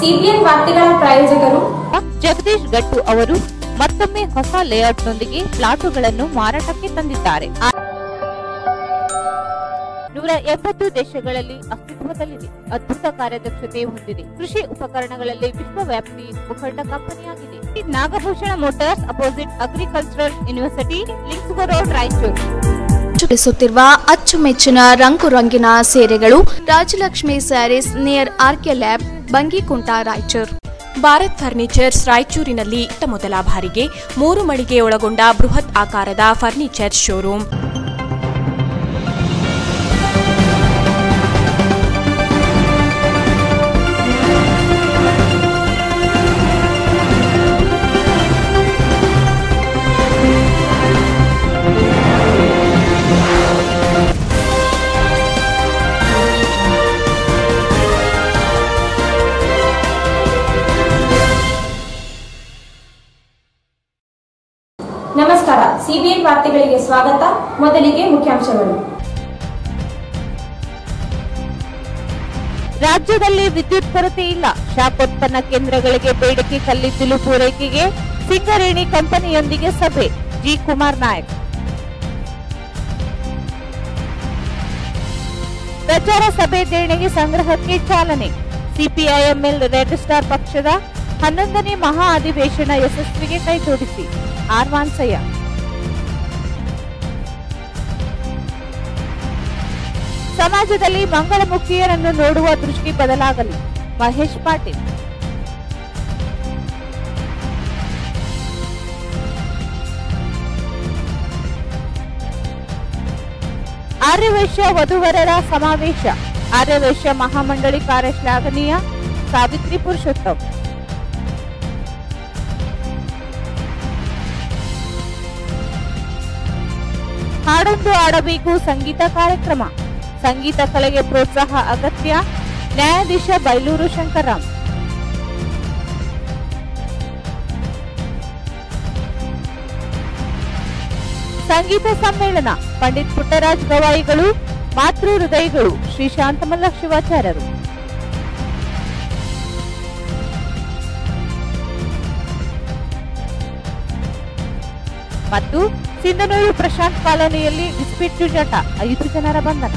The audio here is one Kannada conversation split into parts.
ಸಿಬಿಎನ್ ವಾರ್ತೆಗಳ ಪ್ರಾಯೋಜಕರು ಜಗದೀಶ್ ಗಟ್ಟು ಅವರು ಮತ್ತೊಮ್ಮೆ ಹೊಸ ಲೇಔಟ್ನೊಂದಿಗೆ ಫ್ಲಾಟುಗಳನ್ನು ಮಾರಾಟಕ್ಕೆ ತಂದಿದ್ದಾರೆ ಆ- ನೂರ ಎಂಬತ್ತು ದೇಶಗಳಲ್ಲಿ ಅಸ್ತಿತ್ವದಲ್ಲಿದೆ ಅದ್ಭುತ ಕಾರ್ಯದಕ್ಷತೆ ಹೊಂದಿದೆ ಕೃಷಿ ಉಪಕರಣಗಳಲ್ಲಿ ವಿಶ್ವವ್ಯಾಪಿ ಮುಖಂಡ ಕಂಪನಿಯಾಗಿದೆ ಈ Nagabhushana motors opposite agricultural university ಲಿಂಕ್ಸ್ಗೋ road Raichur ಚುಟಿಸುತ್ತಿರುವ ಅಚ್ಚುಮೆಚ್ಚಿನ ರಂಗು ರಂಗಿನ ಸೀರೆಗಳು Rajalakshmi sarees near RK lab Bangikunta Raichur Bharat furnitures ರಾಯಚೂರಿನಲ್ಲಿ ಇತ್ತ ಮೊದಲ ಬಾರಿಗೆ ಮೂರು ಮಳಿಗೆ ಒಳಗೊಂಡ ಬೃಹತ್ ಆಕಾರದ ಫರ್ನಿಚರ್ ಶೋರೂಮ್ ನಮಸ್ಕಾರ ಸಿಬಿಎನ್ ವಾರ್ತೆಗಳಿಗೆ ಸ್ವಾಗತ ಮೊದಲಿಗೆ ಮುಖ್ಯಾಂಶಗಳು ರಾಜ್ಯದಲ್ಲಿ ವಿದ್ಯುತ್ ಕೊರತೆ ಇಲ್ಲ ಶಾಖೋತ್ಪನ್ನ ಕೇಂದ್ರಗಳಿಗೆ ಬೇಡಿಕೆ ಕಲ್ಲಿದ್ದಲು ಪೂರೈಕೆಗೆ ಸಿಂಗರೇಣಿ ಕಂಪನಿಯೊಂದಿಗೆ ಸಭೆ ಜಿ ಕುಮಾರ್ ನಾಯಕ್ ಪ್ರಚಾರ ಸಭೆ ದೇಣಿಗೆ ಸಂಗ್ರಹಕ್ಕೆ ಚಾಲನೆ ಸಿಪಿಐಎಂಎಲ್ ರೆಡ್ ಸ್ಟಾರ್ ಪಕ್ಷದ ಹನ್ನೊಂದನೇ ಮಹಾ ಅಧಿವೇಶನ ಯಶಸ್ವಿಗೆ ಕೈಜೋಡಿಸಿ ಆರ್ ವಾನ್ಸಯ್ಯ ಸಮಾಜದಲ್ಲಿ ಮಂಗಳಮುಖಿಯರನ್ನು ನೋಡುವ ದೃಷ್ಟಿ ಬದಲಾಗಲಿ ಮಹೇಶ್ ಪಾಟೀಲ್ ಆರ್ಯವೈಶ್ಯ ವಧುವರರ ಸಮಾವೇಶ ಆರ್ಯವೈಶ್ಯ ಮಹಾಮಂಡಳಿ ಕಾರ್ಯ ಶ್ಲಾಘನೀಯ ಸಾವಿತ್ರಿ ಪುರುಷೋತ್ತಮ್ ಹಾಡೊಂದು ಆಡಬೇಕು ಸಂಗೀತ ಕಾರ್ಯಕ್ರಮ ಸಂಗೀತ ಕಲೆಗೆ ಪ್ರೋತ್ಸಾಹ ಅಗತ್ಯ ನ್ಯಾಯಾಧೀಶ ಬೈಲೂರು ಶಂಕರರಾಮ್ ಸಂಗೀತ ಸಮ್ಮೇಳನ ಪಂಡಿತ್ ಪುಟ್ಟರಾಜ್ ಗವಾಯಿಗಳು ಮಾತೃ ಹೃದಯಗಳು ಶ್ರೀ ಶಾಂತಮಲ್ಲ ಶಿವಾಚಾರ್ಯರು ಮತ್ತು ಸಿಂಧನೂರು ಪ್ರಶಾಂತ್ ಕಾಲೋನಿಯಲ್ಲಿ ಇಸ್ಪಿಟ್ ಜೂಜಾಟ ಐದು ಜನರ ಬಂಧನ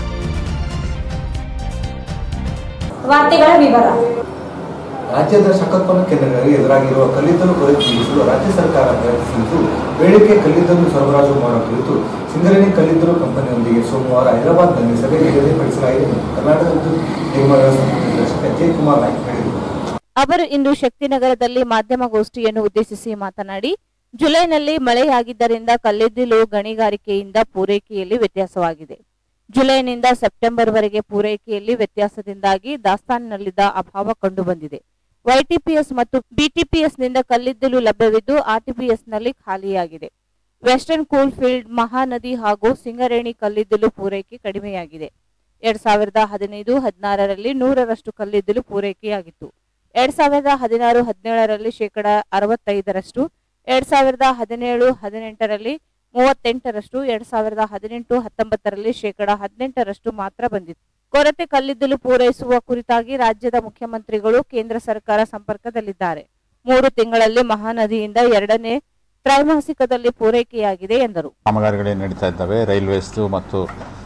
ವಾರ್ತೆಗಳ ವಿವರ ರಾಜ್ಯದ ಶಾಖೋತ್ಪನ್ನ ಕೇಂದ್ರಗಳಿಗೆ ಎದುರಾಗಿರುವ ಕಲ್ಲಿದ್ದಲು ಕೊರತೆ ನೀಗಿಸಲು ರಾಜ್ಯ ಸರ್ಕಾರ ಪ್ರಯತ್ನಿಸಿದ್ದು ಬೇಡಿಕೆ ಕಲ್ಲಿದ್ದಲು ಸರಬರಾಜು ಮಾಡುವ ಕುರಿತು ಸಿಂಗರೇಣಿ ಕಲ್ಲಿದ್ದಲು ಕಂಪನಿಯೊಂದಿಗೆ ಸೋಮವಾರ ಹೈದರಾಬಾದ್ನಲ್ಲಿ ಸಭೆ ನಿಗದಿಪಡಿಸಲಾಗಿದೆ ಎಂದು ಕರ್ನಾಟಕ ವಿದ್ಯುತ್ ನಿಗಮ ವ್ಯವಸ್ಥಾಪಕ ನಿರ್ದೇಶಕ ಜೆ ಕುಮಾರ್ ನಾಯ್ಕ್ ಹೇಳಿದರು ಅವರು ಇಂದು ಶಕ್ತಿನಗರದಲ್ಲಿ ಮಾಧ್ಯಮಗೋಷ್ಠಿಯನ್ನು ಉದ್ದೇಶಿಸಿ ಮಾತನಾಡಿ ಜುಲೈನಲ್ಲಿ ಮಳೆಯಾಗಿದ್ದರಿಂದ ಕಲ್ಲಿದ್ದಲು ಗಣಿಗಾರಿಕೆಯಿಂದ ಪೂರೈಕೆಯಲ್ಲಿ ವ್ಯತ್ಯಾಸವಾಗಿದೆ ಜುಲೈನಿಂದ ಸೆಪ್ಟೆಂಬರ್ ವರೆಗೆ ಪೂರೈಕೆಯಲ್ಲಿ ವ್ಯತ್ಯಾಸದಿಂದಾಗಿ ದಾಸ್ತಾನಿನಲ್ಲಿದ್ದ ಅಭಾವ ಕಂಡುಬಂದಿದೆ ವೈಟಿಪಿಎಸ್ ಮತ್ತು ಬಿಟಿಪಿಎಸ್ನಿಂದ ಕಲ್ಲಿದ್ದಲು ಲಭ್ಯವಿದ್ದು ಆರ್ಟಿಪಿಎಸ್ನಲ್ಲಿ ಖಾಲಿಯಾಗಿದೆ ವೆಸ್ಟರ್ನ್ ಕೂಲ್ ಫೀಲ್ಡ್ ಮಹಾನದಿ ಹಾಗೂ ಸಿಂಗರೇಣಿ ಕಲ್ಲಿದ್ದಲು ಪೂರೈಕೆ ಕಡಿಮೆಯಾಗಿದೆ ಎರಡ್ ಸಾವಿರದ ಹದಿನೈದು ಹದಿನಾರರಲ್ಲಿ ನೂರರಷ್ಟು ಕಲ್ಲಿದ್ದಲು ಪೂರೈಕೆಯಾಗಿತ್ತು ಎರಡ್ ಸಾವಿರದ ಹದಿನಾರು ಹದಿನೇಳರಲ್ಲಿ ಶೇಕಡ ಅರವತ್ತೈದರಷ್ಟು ಎರಡ್ ಸಾವಿರದ ಹದಿನೇಳು ಹದಿನೆಂಟರಲ್ಲಿ ಮೂವತ್ತೆಂಟರಷ್ಟು ಎರಡ್ ಸಾವಿರದ ಹದಿನೆಂಟು ಹತ್ತೊಂಬತ್ತರಲ್ಲಿ ಶೇಕಡ ಹದಿನೆಂಟರಷ್ಟು ಮಾತ್ರ ಬಂದಿತ್ತು ಕೊರತೆ ಕಲ್ಲಿದ್ದಲು ಪೂರೈಸುವ ಕುರಿತಾಗಿ ರಾಜ್ಯದ ಮುಖ್ಯಮಂತ್ರಿಗಳು ಕೇಂದ್ರ ಸರ್ಕಾರ ಸಂಪರ್ಕದಲ್ಲಿದ್ದಾರೆ ಮೂರು ತಿಂಗಳಲ್ಲಿ ಮಹಾನದಿಯಿಂದ ಎರಡನೇ ತ್ರೈಮಾಸಿಕದಲ್ಲಿ ಪೂರೈಕೆಯಾಗಿದೆ ಎಂದರು ಕಾಮಗಾರಿಗಳೇ ನಡೀತಾ ಇದ್ದಾವೆ ರೈಲ್ವೇಸ್ದು ಮತ್ತು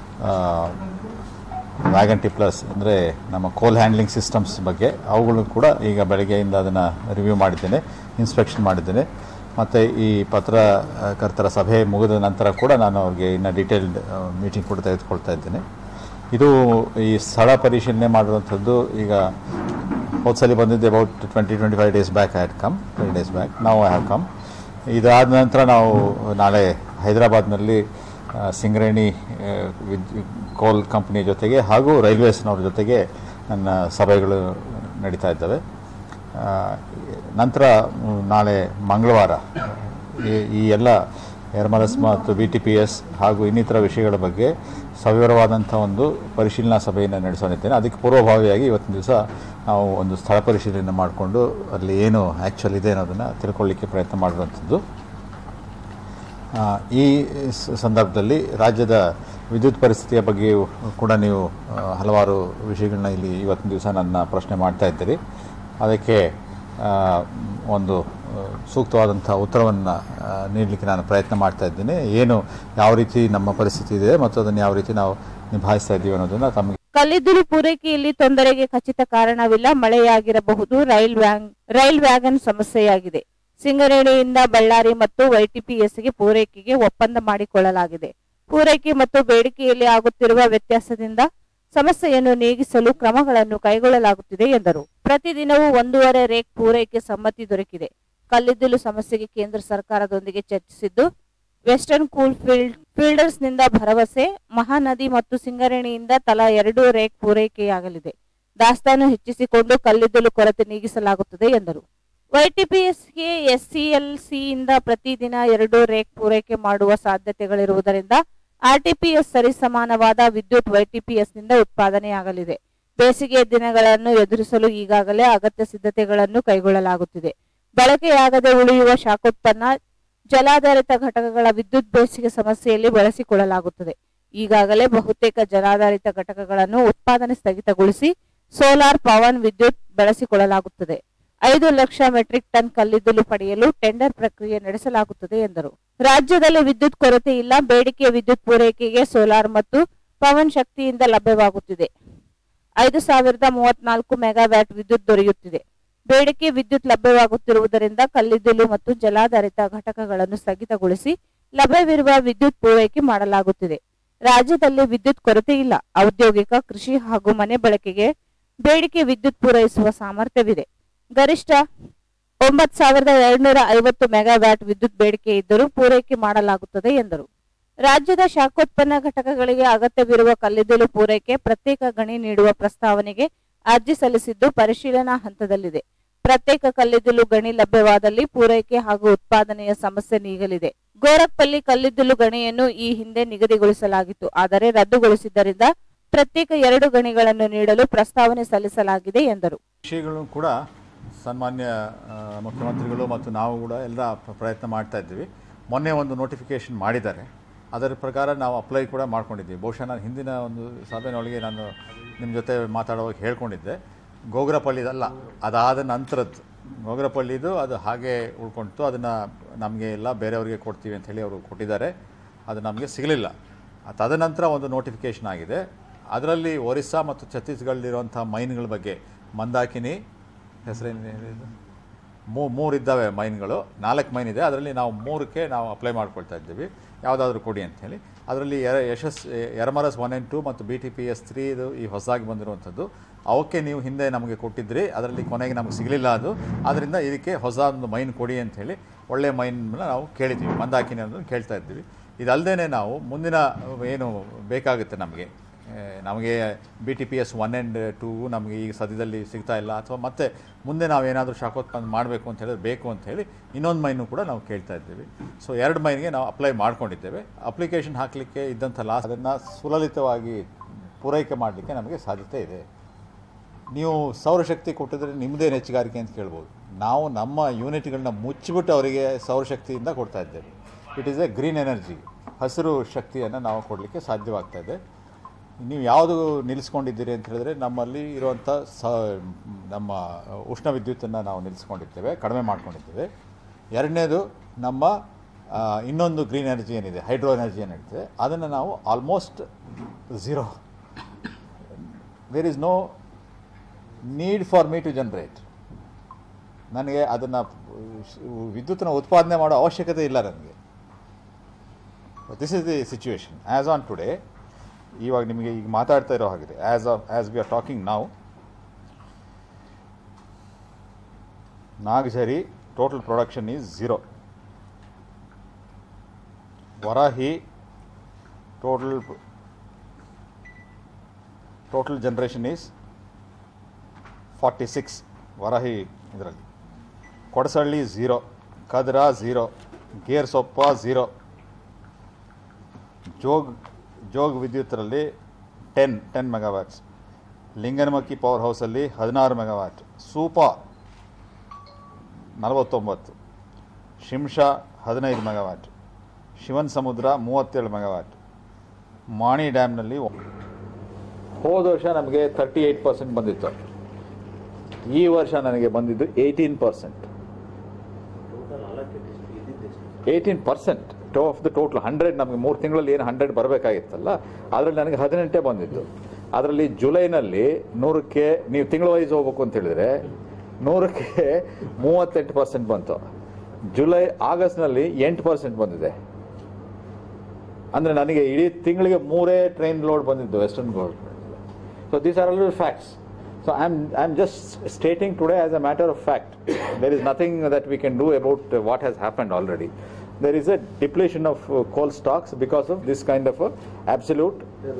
ವ್ಯಾಗನ್ ಟಿ ಪ್ಲಸ್ ಅಂದರೆ ನಮ್ಮ ಕೋಲ್ ಹ್ಯಾಂಡ್ಲಿಂಗ್ ಸಿಸ್ಟಮ್ಸ್ ಬಗ್ಗೆ ಅವುಗಳು ಕೂಡ ಈಗ ಬೆಳಗ್ಗೆಯಿಂದ ಅದನ್ನು ರಿವ್ಯೂ ಮಾಡಿದ್ದೇನೆ ಇನ್ಸ್ಪೆಕ್ಷನ್ ಮಾಡಿದ್ದೇನೆ ಮತ್ತು ಈ ಪತ್ರಕರ್ತರ ಸಭೆ ಮುಗಿದ ನಂತರ ಕೂಡ ನಾನು ಅವ್ರಿಗೆ ಇನ್ನು ಡೀಟೇಲ್ಡ್ ಮೀಟಿಂಗ್ ಕೂಡ ತೆಗೆದುಕೊಳ್ತಾ ಇದ್ದೇನೆ ಇದು ಈ ಸ್ಥಳ ಪರಿಶೀಲನೆ ಮಾಡುವಂಥದ್ದು ಈಗ ಹೋದ್ಸಲಿ ಬಂದಿದ್ದೆ about twenty twenty five days back I had come twenty days back ನಾವು ಐ ಹ್ಯಾವ್ ಕಮ್ ಇದಾದ ನಂತರ ನಾವು ನಾಳೆ ಹೈದರಾಬಾದ್ನಲ್ಲಿ ಆ, ಸಿಂಗರೇಣಿ ಆ, ವಿದ್ ಕೋಲ್ ಕಂಪ್ನಿ ಜೊತೆಗೆ ಹಾಗೂ ರೈಲ್ವೇಸ್ನವ್ರ ಜೊತೆಗೆ ನನ್ನ ಸಭೆಗಳು ನಡೀತಾ ಇದ್ದಾವೆ ಆ, ನಂತರ ಮ್, ನಾಳೆ ಮಂಗಳವಾರ ಈ- ಈ ಎಲ್ಲ ಎರ್ಮಲಸ್ ಮತ್ತು ಬಿ ಟಿ ಪಿ ಎಸ್ ಹಾಗೂ ಇನ್ನಿತರ ವಿಷಯಗಳ ಬಗ್ಗೆ ಸವಿವರವಾದಂಥ ಒಂದು ಪರಿಶೀಲನಾ ಸಭೆಯನ್ನು ನಡೆಸೋನಿದ್ದೇನೆ ಅದಕ್ಕೆ ಪೂರ್ವಭಾವಿಯಾಗಿ ಇವತ್ತಿನ ದಿವಸ ನಾವು ಒಂದು ಸ್ಥಳ ಪರಿಶೀಲನೆ ಮಾಡಿಕೊಂಡು ಅಲ್ಲಿ ಏನು ಆ್ಯಕ್ಚುಲ್ ಇದೆ ಅನ್ನೋದನ್ನು ತಿಳ್ಕೊಳ್ಳಿಕ್ಕೆ ಪ್ರಯತ್ನ ಮಾಡುವಂಥದ್ದು ಆ, ಈ ಸ- ಸಂದರ್ಭದಲ್ಲಿ ರಾಜ್ಯದ ವಿದ್ಯುತ್ ಪರಿಸ್ಥಿತಿಯ ಬಗ್ಗೆಯೂ ಕೂಡ ನೀವು ಆ, ಹಲವಾರು ವಿಷಯಗಳನ್ನ ಇಲ್ಲಿ ಇವತ್ತಿನ ದಿವಸ ನನ್ನ ಪ್ರಶ್ನೆ ಮಾಡ್ತಾ ಇದ್ದೀರಿ ಅದಕ್ಕೆ ಆ, ಒಂದು ಆ, ಸೂಕ್ತವಾದಂಥ ಉತ್ತರವನ್ನು ನೀಡಲಿಕ್ಕೆ ನಾನು ಪ್ರಯತ್ನ ಮಾಡ್ತಾ ಇದ್ದೀನಿ ಏನು ಯಾವ ರೀತಿ ನಮ್ಮ ಪರಿಸ್ಥಿತಿ ಇದೆ ಮತ್ತು ಅದನ್ನು ಯಾವ ರೀತಿ ನಾವು ನಿಭಾಯಿಸ್ತಾ ಇದ್ದೀವಿ ಅನ್ನೋದನ್ನು ತಮಗೆ ಕಲ್ಲಿದ್ದಲು ಪೂರೈಕೆಯಲ್ಲಿ ತೊಂದರೆಗೆ ಖಚಿತ ಕಾರಣವಿಲ್ಲ ಮಳೆಯಾಗಿರಬಹುದು ರೈಲ್ ವ್ಯಾನ್ ರೈಲ್ ವ್ಯಾಗನ್ ಸಮಸ್ಯೆಯಾಗಿದೆ ಸಿಂಗರೇಣಿಯಿಂದ ಬಳ್ಳಾರಿ ಮತ್ತು ವೈಟಿಪಿಎಸ್ಗೆ ಪೂರೈಕೆಗೆ ಒಪ್ಪಂದ ಮಾಡಿಕೊಳ್ಳಲಾಗಿದೆ ಪೂರೈಕೆ ಮತ್ತು ಬೇಡಿಕೆಯಲ್ಲಿ ಆಗುತ್ತಿರುವ ವ್ಯತ್ಯಾಸದಿಂದ ಸಮಸ್ಯೆಯನ್ನು ನೀಗಿಸಲು ಕ್ರಮಗಳನ್ನು ಕೈಗೊಳ್ಳಲಾಗುತ್ತಿದೆ ಎಂದರು ಪ್ರತಿದಿನವೂ ಒಂದೂವರೆ ರೇಕ್ ಪೂರೈಕೆ ಸಮ್ಮತಿ ದೊರಕಿದೆ ಕಲ್ಲಿದ್ದಲು ಸಮಸ್ಯೆಗೆ ಕೇಂದ್ರ ಸರ್ಕಾರದೊಂದಿಗೆ ಚರ್ಚಿಸಿದ್ದು ವೆಸ್ಟರ್ನ್ ಕೂಲ್ ಫೀಲ್ಡ್ ಫೀಲ್ಡರ್ಸ್ ನಿಂದ ಭರವಸೆ ಮಹಾನದಿ ಮತ್ತು ಸಿಂಗರೇಣಿಯಿಂದ ತಲಾ ಎರಡು ರೇಕ್ ಪೂರೈಕೆಯಾಗಲಿದೆ ದಾಸ್ತಾನು ಹೆಚ್ಚಿಸಿಕೊಂಡು ಕಲ್ಲಿದ್ದಲು ಕೊರತೆ ನೀಗಿಸಲಾಗುತ್ತದೆ ಎಂದರು ವೈಟಿಪಿಎಸ್ಗೆ ಎಸ್ಸಿಎಲ್ಸಿಯಿಂದ ಪ್ರತಿದಿನ ಎರಡು ರೇಕ್ ಪೂರೈಕೆ ಮಾಡುವ ಸಾಧ್ಯತೆಗಳಿರುವುದರಿಂದ ಆರ್ಟಿಪಿಎಸ್ ಸರಿಸಮಾನವಾದ ವಿದ್ಯುತ್ ವೈಟಿಪಿಎಸ್ನಿಂದ ಉತ್ಪಾದನೆಯಾಗಲಿದೆ ಬೇಸಿಗೆ ದಿನಗಳನ್ನು ಎದುರಿಸಲು ಈಗಾಗಲೇ ಅಗತ್ಯ ಸಿದ್ಧತೆಗಳನ್ನು ಕೈಗೊಳ್ಳಲಾಗುತ್ತಿದೆ ಬಳಕೆಯಾಗದೆ ಉಳಿಯುವ ಶಾಖೋತ್ಪನ್ನ ಜಲಾಧಾರಿತ ಘಟಕಗಳ ವಿದ್ಯುತ್ ಬೇಸಿಗೆ ಸಮಸ್ಯೆಯಲ್ಲಿ ಬಳಸಿಕೊಳ್ಳಲಾಗುತ್ತದೆ ಈಗಾಗಲೇ ಬಹುತೇಕ ಜಲಾಧಾರಿತ ಘಟಕಗಳನ್ನು ಉತ್ಪಾದನೆ ಸ್ಥಗಿತಗೊಳಿಸಿ ಸೋಲಾರ್ ಪವನ್ ವಿದ್ಯುತ್ ಬಳಸಿಕೊಳ್ಳಲಾಗುತ್ತದೆ ಐದು ಲಕ್ಷ ಮೆಟ್ರಿಕ್ ಟನ್ ಕಲ್ಲಿದ್ದಲು ಪಡೆಯಲು ಟೆಂಡರ್ ಪ್ರಕ್ರಿಯೆ ನಡೆಸಲಾಗುತ್ತದೆ ಎಂದರು ರಾಜ್ಯದಲ್ಲಿ ವಿದ್ಯುತ್ ಕೊರತೆ ಇಲ್ಲ ಬೇಡಿಕೆಯ ವಿದ್ಯುತ್ ಪೂರೈಕೆಗೆ ಸೋಲಾರ್ ಮತ್ತು ಪವನ್ ಶಕ್ತಿಯಿಂದ ಲಭ್ಯವಾಗುತ್ತಿದೆ ಐದು ಸಾವಿರದ ಮೂವತ್ನಾಲ್ಕು ಮೆಗಾವ್ಯಾಟ್ ವಿದ್ಯುತ್ ದೊರೆಯುತ್ತಿದೆ ಬೇಡಿಕೆ ವಿದ್ಯುತ್ ಲಭ್ಯವಾಗುತ್ತಿರುವುದರಿಂದ ಕಲ್ಲಿದ್ದಲು ಮತ್ತು ಜಲಾಧಾರಿತ ಘಟಕಗಳನ್ನು ಸ್ಥಗಿತಗೊಳಿಸಿ ಲಭ್ಯವಿರುವ ವಿದ್ಯುತ್ ಪೂರೈಕೆ ಮಾಡಲಾಗುತ್ತಿದೆ ರಾಜ್ಯದಲ್ಲಿ ವಿದ್ಯುತ್ ಕೊರತೆ ಇಲ್ಲ ಔದ್ಯೋಗಿಕ ಕೃಷಿ ಹಾಗೂ ಮನೆ ಬಳಕೆಗೆ ಬೇಡಿಕೆ ವಿದ್ಯುತ್ ಪೂರೈಸುವ ಸಾಮರ್ಥ್ಯವಿದೆ ಗರಿಷ್ಠ ಒಂಬತ್ತು ಸಾವಿರದ ಎರಡ್ನೂರ ಐವತ್ತು ಮೆಗಾವ್ಯಾಟ್ ವಿದ್ಯುತ್ ಬೇಡಿಕೆ ಇದ್ದರೂ ಪೂರೈಕೆ ಮಾಡಲಾಗುತ್ತದೆ ಎಂದರು ರಾಜ್ಯದ ಶಾಖೋತ್ಪನ್ನ ಘಟಕಗಳಿಗೆ ಅಗತ್ಯವಿರುವ ಕಲ್ಲಿದ್ದಲು ಪೂರೈಕೆ ಪ್ರತ್ಯೇಕ ಗಣಿ ನೀಡುವ ಪ್ರಸ್ತಾವನೆಗೆ ಅರ್ಜಿ ಸಲ್ಲಿಸಿದ್ದು ಪರಿಶೀಲನಾ ಹಂತದಲ್ಲಿದೆ ಪ್ರತ್ಯೇಕ ಕಲ್ಲಿದ್ದಲು ಗಣಿ ಲಭ್ಯವಾದಲ್ಲಿ ಪೂರೈಕೆ ಹಾಗೂ ಉತ್ಪಾದನೆಯ ಸಮಸ್ಯೆ ನೀಗಲಿದೆ ಗೋರಖ್ಪಲ್ಲಿ ಕಲ್ಲಿದ್ದಲು ಗಣಿಯನ್ನು ಈ ಹಿಂದೆ ನಿಗದಿಗೊಳಿಸಲಾಗಿತ್ತು ಆದರೆ ರದ್ದುಗೊಳಿಸಿದ್ದರಿಂದ ಪ್ರತ್ಯೇಕ ಎರಡು ಗಣಿಗಳನ್ನು ನೀಡಲು ಪ್ರಸ್ತಾವನೆ ಸಲ್ಲಿಸಲಾಗಿದೆ ಎಂದರು ವಿಷಯಗಳು ಕೂಡ ಸನ್ಮಾನ್ಯ ಆ, ಮುಖ್ಯಮಂತ್ರಿಗಳು ಮತ್ತು ನಾವು ಕೂಡ ಎಲ್ಲ ಪ್ರ- ಪ್ರಯತ್ನ ಮಾಡ್ತಾ ಇದ್ದೀವಿ ಮೊನ್ನೆ ಒಂದು ನೋಟಿಫಿಕೇಶನ್ ಮಾಡಿದ್ದಾರೆ ಅದರ ಪ್ರಕಾರ ನಾವು ಅಪ್ಲೈ ಕೂಡ ಮಾಡ್ಕೊಂಡಿದ್ದೀವಿ ಬಹುಶಃ ನಾನು ಹಿಂದಿನ ಒಂದು ಸಭೆಯೊಳಗೆ ನಾನು ನಿಮ್ಮ ಜೊತೆ ಮಾತಾಡುವಾಗ ಹೇಳ್ಕೊಂಡಿದ್ದೆ ಗೋಗ್ರಪಳ್ಳಿದಲ್ಲ ಅದಾದ ನಂತರದ್ದು ಗೋಗ್ರಪಳ್ಳಿದು ಅದು ಹಾಗೆ ಉಳ್ಕೊಂಡಿತು ಅದನ್ನು ನಮಗೆ ಎಲ್ಲ ಬೇರೆಯವರಿಗೆ ಕೊಡ್ತೀವಿ ಅಂತ ಹೇಳಿ ಅವರು ಕೊಟ್ಟಿದ್ದಾರೆ ಅದು ನಮಗೆ ಸಿಗಲಿಲ್ಲ ತದನಂತರ ಒಂದು ನೋಟಿಫಿಕೇಷನ್ ಆಗಿದೆ ಅದರಲ್ಲಿ ಒರಿಸ್ಸಾ ಮತ್ತು ಛತ್ತೀಸ್ಗಢದಲ್ಲಿರುವಂಥ ಮೈನ್ಗಳ ಬಗ್ಗೆ ಮಂದಾಕಿನಿ ಹೆಸರೇನು ಹೇಳಿದ್ದು? ಮೂ ಮೂರಿದ್ದಾವೆ ಮೈನ್ಗಳು ನಾಲ್ಕು ಮೈನ್ ಇದೆ ಅದರಲ್ಲಿ ನಾವು ಮೂರಕ್ಕೆ ನಾವು ಅಪ್ಲೈ ಮಾಡ್ಕೊಳ್ತಾ ಇದ್ದೀವಿ ಯಾವುದಾದ್ರೂ ಕೊಡಿ ಅಂತ ಹೇಳಿ ಅದರಲ್ಲಿ ಎರ ಯಶಸ್ ಎರಮರಸ್ ಒನ್ ಆ್ಯಂಡ್ ಟು ಮತ್ತು B T P S three ಇದು ಈ ಹೊಸದಾಗಿ ಬಂದಿರುವಂಥದ್ದು ಅವಕ್ಕೆ ನೀವು ಹಿಂದೆ ನಮಗೆ ಕೊಟ್ಟಿದ್ರಿ ಅದರಲ್ಲಿ ಕೊನೆಗೆ ನಮಗೆ ಸಿಗಲಿಲ್ಲ ಅದು ಆದ್ದರಿಂದ ಇದಕ್ಕೆ ಹೊಸ ಒಂದು ಮೈನ್ ಕೊಡಿ ಅಂತ ಹೇಳಿ ಒಳ್ಳೆಯ ಮೈನ್ನ ನಾವು ಕೇಳಿದ್ದೀವಿ ಮಂದಾಕಿನಿ ಅನ್ನೋದನ್ನು ಕೇಳ್ತಾ ಇದ್ದೀವಿ ಇದಲ್ಲದೆ ನಾವು ಮುಂದಿನ ಏನು ಬೇಕಾಗುತ್ತೆ ನಮಗೆ ಏ, ನಮಗೆ B T P S one and two ನಮಗೆ ಈಗ ಸದ್ಯದಲ್ಲಿ ಸಿಗ್ತಾ ಇಲ್ಲ ಅಥವಾ ಮತ್ತೆ ಮುಂದೆ ನಾವೇನಾದರೂ ಶಾಖೋತ್ಪನ್ನ ಮಾಡಬೇಕು ಅಂತ ಹೇಳಿದ್ರೆ ಬೇಕು ಅಂತ ಹೇಳಿ ಇನ್ನೊಂದು ಮೈನು ಕೂಡ ನಾವು ಕೇಳ್ತಾ ಇದ್ದೀವಿ ಸೊ ಎರಡು ಮೈನ್ಗೆ ನಾವು ಅಪ್ಲೈ ಮಾಡ್ಕೊಂಡಿದ್ದೇವೆ ಅಪ್ಲಿಕೇಶನ್ ಹಾಕಲಿಕ್ಕೆ ಇದ್ದಂಥ ಲಾಸ್ ಅದನ್ನು ಸುಲಲಿತವಾಗಿ ಪೂರೈಕೆ ಮಾಡಲಿಕ್ಕೆ ನಮಗೆ ಸಾಧ್ಯತೆ ಇದೆ ನೀವು ಸೌರಶಕ್ತಿ ಕೊಟ್ಟಿದ್ರೆ ನಿಮ್ಮದೇ ಹೆಚ್ಚುಗಾರಿಕೆ ಅಂತ ಕೇಳ್ಬೋದು ನಾವು ನಮ್ಮ ಯೂನಿಟ್ಗಳನ್ನ ಮುಚ್ಚಿಬಿಟ್ಟು ಅವರಿಗೆ ಸೌರಶಕ್ತಿಯಿಂದ ಕೊಡ್ತಾ ಇದ್ದೇವೆ it is a green energy ಹಸಿರು ಶಕ್ತಿಯನ್ನು ನಾವು ಕೊಡಲಿಕ್ಕೆ ಸಾಧ್ಯವಾಗ್ತಾ ಇದೆ ನೀವು ಯಾವುದು ನಿಲ್ಲಿಸ್ಕೊಂಡಿದ್ದೀರಿ ಅಂತ ಹೇಳಿದ್ರೆ ನಮ್ಮಲ್ಲಿ ಇರುವಂಥ ಸ ನಮ್ಮ ಉಷ್ಣ ವಿದ್ಯುತ್ತನ್ನು ನಾವು ನಿಲ್ಲಿಸ್ಕೊಂಡಿದ್ದೇವೆ ಕಡಿಮೆ ಮಾಡ್ಕೊಂಡಿದ್ದೇವೆ ಎರಡನೇದು ನಮ್ಮ ಆ, ಇನ್ನೊಂದು ಗ್ರೀನ್ ಎನರ್ಜಿ ಏನಿದೆ ಹೈಡ್ರೋ ಎನರ್ಜಿ ಏನಿದೆ ಅದನ್ನು ನಾವು almost zero there is no need for me to generate ನನಗೆ ಅದನ್ನು ವಿದ್ಯುತ್ತನ್ನು ಉತ್ಪಾದನೆ ಮಾಡೋ ಅವಶ್ಯಕತೆ ಇಲ್ಲ ನನಗೆ this is the situation as on today ಇವಾಗ ನಿಮಗೆ ಈಗ ಮಾತಾಡ್ತಾ ಇರೋ ಹಾಗಿದೆ as as we are talking ನಾವು Nagjhari total production is zero Varahi total total generation is forty six Varahi ಇದರಲ್ಲಿ Kodasalli zero Kadra zero Gersoppa zero Jog Jog ವಿದ್ಯುತ್ತರಲ್ಲಿ ten ten megawatts Linganamakki power ಹೌಸಲ್ಲಿ ಹದಿನಾರು ಮೆಗಾವ್ಯಾಟ್ ಸೂಪ ನಲವತ್ತೊಂಬತ್ತು ಶಿಂಷಾ ಹದಿನೈದು ಮೆಗಾವ್ಯಾಟ್ ಶಿವನ್ ಸಮುದ್ರ ಮೂವತ್ತೇಳು ಮೆಗಾವ್ಯಾಟ್ ಮಾಣಿ ಡ್ಯಾಮ್ನಲ್ಲಿ ಹೋದ ವರ್ಷ ನಮಗೆ ತರ್ಟಿ ಏಯ್ಟ್ ಪರ್ಸೆಂಟ್ ಬಂದಿತ್ತು ಈ ವರ್ಷ ನನಗೆ ಬಂದಿದ್ದು eighteen percent eighteen percent to of the total hundred ನಮಗೆ ಮೂರು ತಿಂಗಳಲ್ಲಿ ಏನು ಹಂಡ್ರೆಡ್ ಬರಬೇಕಾಗಿತ್ತಲ್ಲ ಅದರಲ್ಲಿ ನನಗೆ ಹದಿನೆಂಟೇ ಬಂದಿದ್ದು ಅದರಲ್ಲಿ ಜುಲೈನಲ್ಲಿ ನೂರಕ್ಕೆ ನೀವು ತಿಂಗಳ ವೈಸ್ ಹೋಗ್ಬೇಕು ಅಂತ ಹೇಳಿದ್ರೆ ನೂರಕ್ಕೆ ಮೂವತ್ತೆಂಟು ಪರ್ಸೆಂಟ್ ಬಂತು ಜುಲೈ ಆಗಸ್ಟ್ನಲ್ಲಿ ಎಂಟು ಪರ್ಸೆಂಟ್ ಬಂದಿದೆ ಅಂದರೆ ನನಗೆ ಇಡೀ ತಿಂಗಳಿಗೆ ಮೂರೇ ಟ್ರೈನ್ ಲೋಡ್ ಬಂದಿದ್ದು western gold so these are all facts so I am I am just stating today as a matter of fact there is nothing that we can do about what has happened already there is a depletion of uh, coal stocks because of this kind of a absolute uh,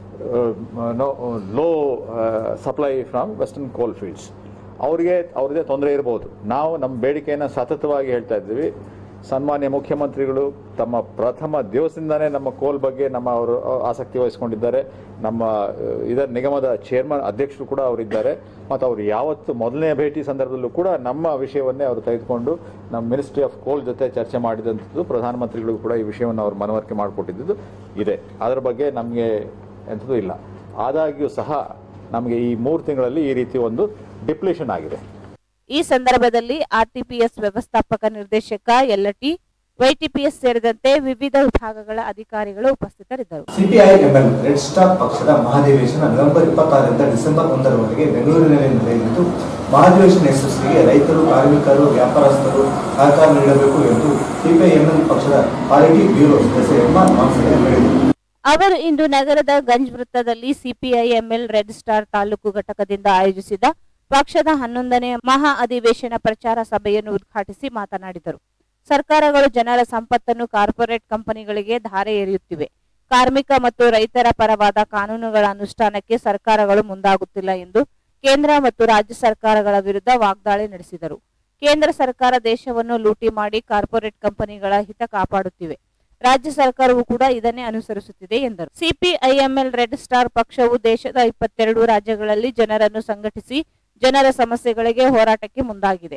uh, no, uh, low uh, supply from western coal fields. ಅವರಿಗೆ ಅವ್ರದ್ದೇ ತೊಂದರೆ ಇರ್ಬೋದು ನಾವು ನಮ್ಮ ಬೇಡಿಕೆಯನ್ನು ಸತತವಾಗಿ ಹೇಳ್ತಾ ಇದ್ದೀವಿ ಸನ್ಮಾನ್ಯ ಮುಖ್ಯಮಂತ್ರಿಗಳು ತಮ್ಮ ಪ್ರಥಮ ದಿವಸದಿಂದಾನೇ ನಮ್ಮ ಕೋಲ್ ಬಗ್ಗೆ ನಮ್ಮ ಅವರು ಆಸಕ್ತಿ ವಹಿಸಿಕೊಂಡಿದ್ದಾರೆ ನಮ್ಮ ಅಹ್, ಇದರ ನಿಗಮದ ಚೇರ್ಮನ್ ಅಧ್ಯಕ್ಷರು ಕೂಡ ಅವರಿದ್ದಾರೆ ಮತ್ತು ಅವರು ಯಾವತ್ತು ಮೊದಲನೇ ಭೇಟಿ ಸಂದರ್ಭದಲ್ಲೂ ಕೂಡ ನಮ್ಮ ವಿಷಯವನ್ನೇ ಅವರು ತೆಗೆದುಕೊಂಡು ನಮ್ಮ ಮಿನಿಸ್ಟ್ರಿ ಆಫ್ ಕೋಲ್ ಜೊತೆ ಚರ್ಚೆ ಮಾಡಿದಂಥದ್ದು ಪ್ರಧಾನಮಂತ್ರಿಗಳಿಗೂ ಕೂಡ ಈ ವಿಷಯವನ್ನು ಅವರು ಮನವರಿಕೆ ಮಾಡಿಕೊಟ್ಟಿದ್ದು ಇದೆ ಅದರ ಬಗ್ಗೆ ನಮಗೆ ಎಂಥದ್ದು ಇಲ್ಲ ಆದಾಗ್ಯೂ ಸಹ ನಮಗೆ ಈ ಮೂರು ತಿಂಗಳಲ್ಲಿ ಈ ರೀತಿ ಒಂದು ಡಿಪ್ಲೇಷನ್ ಆಗಿದೆ ಈ ಸಂದರ್ಭದಲ್ಲಿ ಆರ್ಟಿಪಿಎಸ್ ವ್ಯವಸ್ಥಾಪಕ ನಿರ್ದೇಶಕ ಯಲ್ಲಟಿ ವೈಟಿಪಿಎಸ್ ಸೇರಿದಂತೆ ವಿವಿಧ ವಿಭಾಗಗಳ ಅಧಿಕಾರಿಗಳು ಉಪಸ್ಥಿತರಿದ್ದರು ಸಿಪಿಐ ಎಂಎಲ್ ರೆಡ್ ಸ್ಟಾರ್ ಪಕ್ಷದ ಮಹಾಧಿವೇಶನ ನವೆಂಬರ್ ಇಪ್ಪತ್ತಾರರಿಂದ ಡಿಸೆಂಬರ್ ಒಂದರವರೆಗೆ ಬೆಂಗಳೂರಿನಲ್ಲಿ ನಡೆಯಲಿದ್ದು ಮಹಾಧಿವೇಶನ ಯಶಸ್ವಿಗೆ ರೈತರು ಕಾರ್ಮಿಕರು ವ್ಯಾಪಾರಸ್ಥರು ಸಹಕಾರ ನೀಡಬೇಕು ಎಂದು ಸಿಪಿಐಎಂಎಲ್ ಪಕ್ಷದ ಪಾಲಿಟಿ ಬ್ಯೂರೋ ಸದಸ್ಯ ಎಂ ಆರ್ ಮಾನ್ಸಯ್ಯ ಹೇಳಿದರು ಅವರು ಇಂದು ನಗರದ ಗಂಜ್ ವೃತ್ತದಲ್ಲಿ ಸಿಪಿಐಎಂಎಲ್ ರೆಡ್ ಸ್ಟಾರ್ ತಾಲೂಕು ಘಟಕದಿಂದ ಆಯೋಜಿಸಿದ ಪಕ್ಷದ ಹನ್ನೊಂದನೇ ಮಹಾ ಅಧಿವೇಶನ ಪ್ರಚಾರ ಸಭೆಯನ್ನು ಉದ್ಘಾಟಿಸಿ ಮಾತನಾಡಿದರು ಸರ್ಕಾರಗಳು ಜನರ ಸಂಪತ್ತನ್ನು ಕಾರ್ಪೊರೇಟ್ ಕಂಪನಿಗಳಿಗೆ ಧಾರೆ ಎರೆಯುತ್ತಿವೆ ಕಾರ್ಮಿಕ ಮತ್ತು ರೈತರ ಪರವಾದ ಕಾನೂನುಗಳ ಅನುಷ್ಠಾನಕ್ಕೆ ಸರ್ಕಾರಗಳು ಮುಂದಾಗುತ್ತಿಲ್ಲ ಎಂದು ಕೇಂದ್ರ ಮತ್ತು ರಾಜ್ಯ ಸರ್ಕಾರಗಳ ವಿರುದ್ಧ ವಾಗ್ದಾಳಿ ನಡೆಸಿದರು ಕೇಂದ್ರ ಸರ್ಕಾರ ದೇಶವನ್ನು ಲೂಟಿ ಮಾಡಿ ಕಾರ್ಪೊರೇಟ್ ಕಂಪನಿಗಳ ಹಿತ ಕಾಪಾಡುತ್ತಿವೆ ರಾಜ್ಯ ಸರ್ಕಾರವು ಕೂಡ ಇದನ್ನೇ ಅನುಸರಿಸುತ್ತಿದೆ ಎಂದರು ಸಿಪಿಐಎಂಎಲ್ ರೆಡ್ ಸ್ಟಾರ್ ಪಕ್ಷವು ದೇಶದ ಇಪ್ಪತ್ತೆರಡು ರಾಜ್ಯಗಳಲ್ಲಿ ಜನರನ್ನು ಸಂಘಟಿಸಿ ಜನರ ಸಮಸ್ಯೆಗಳಿಗೆ ಹೋರಾಟಕ್ಕೆ ಮುಂದಾಗಿದೆ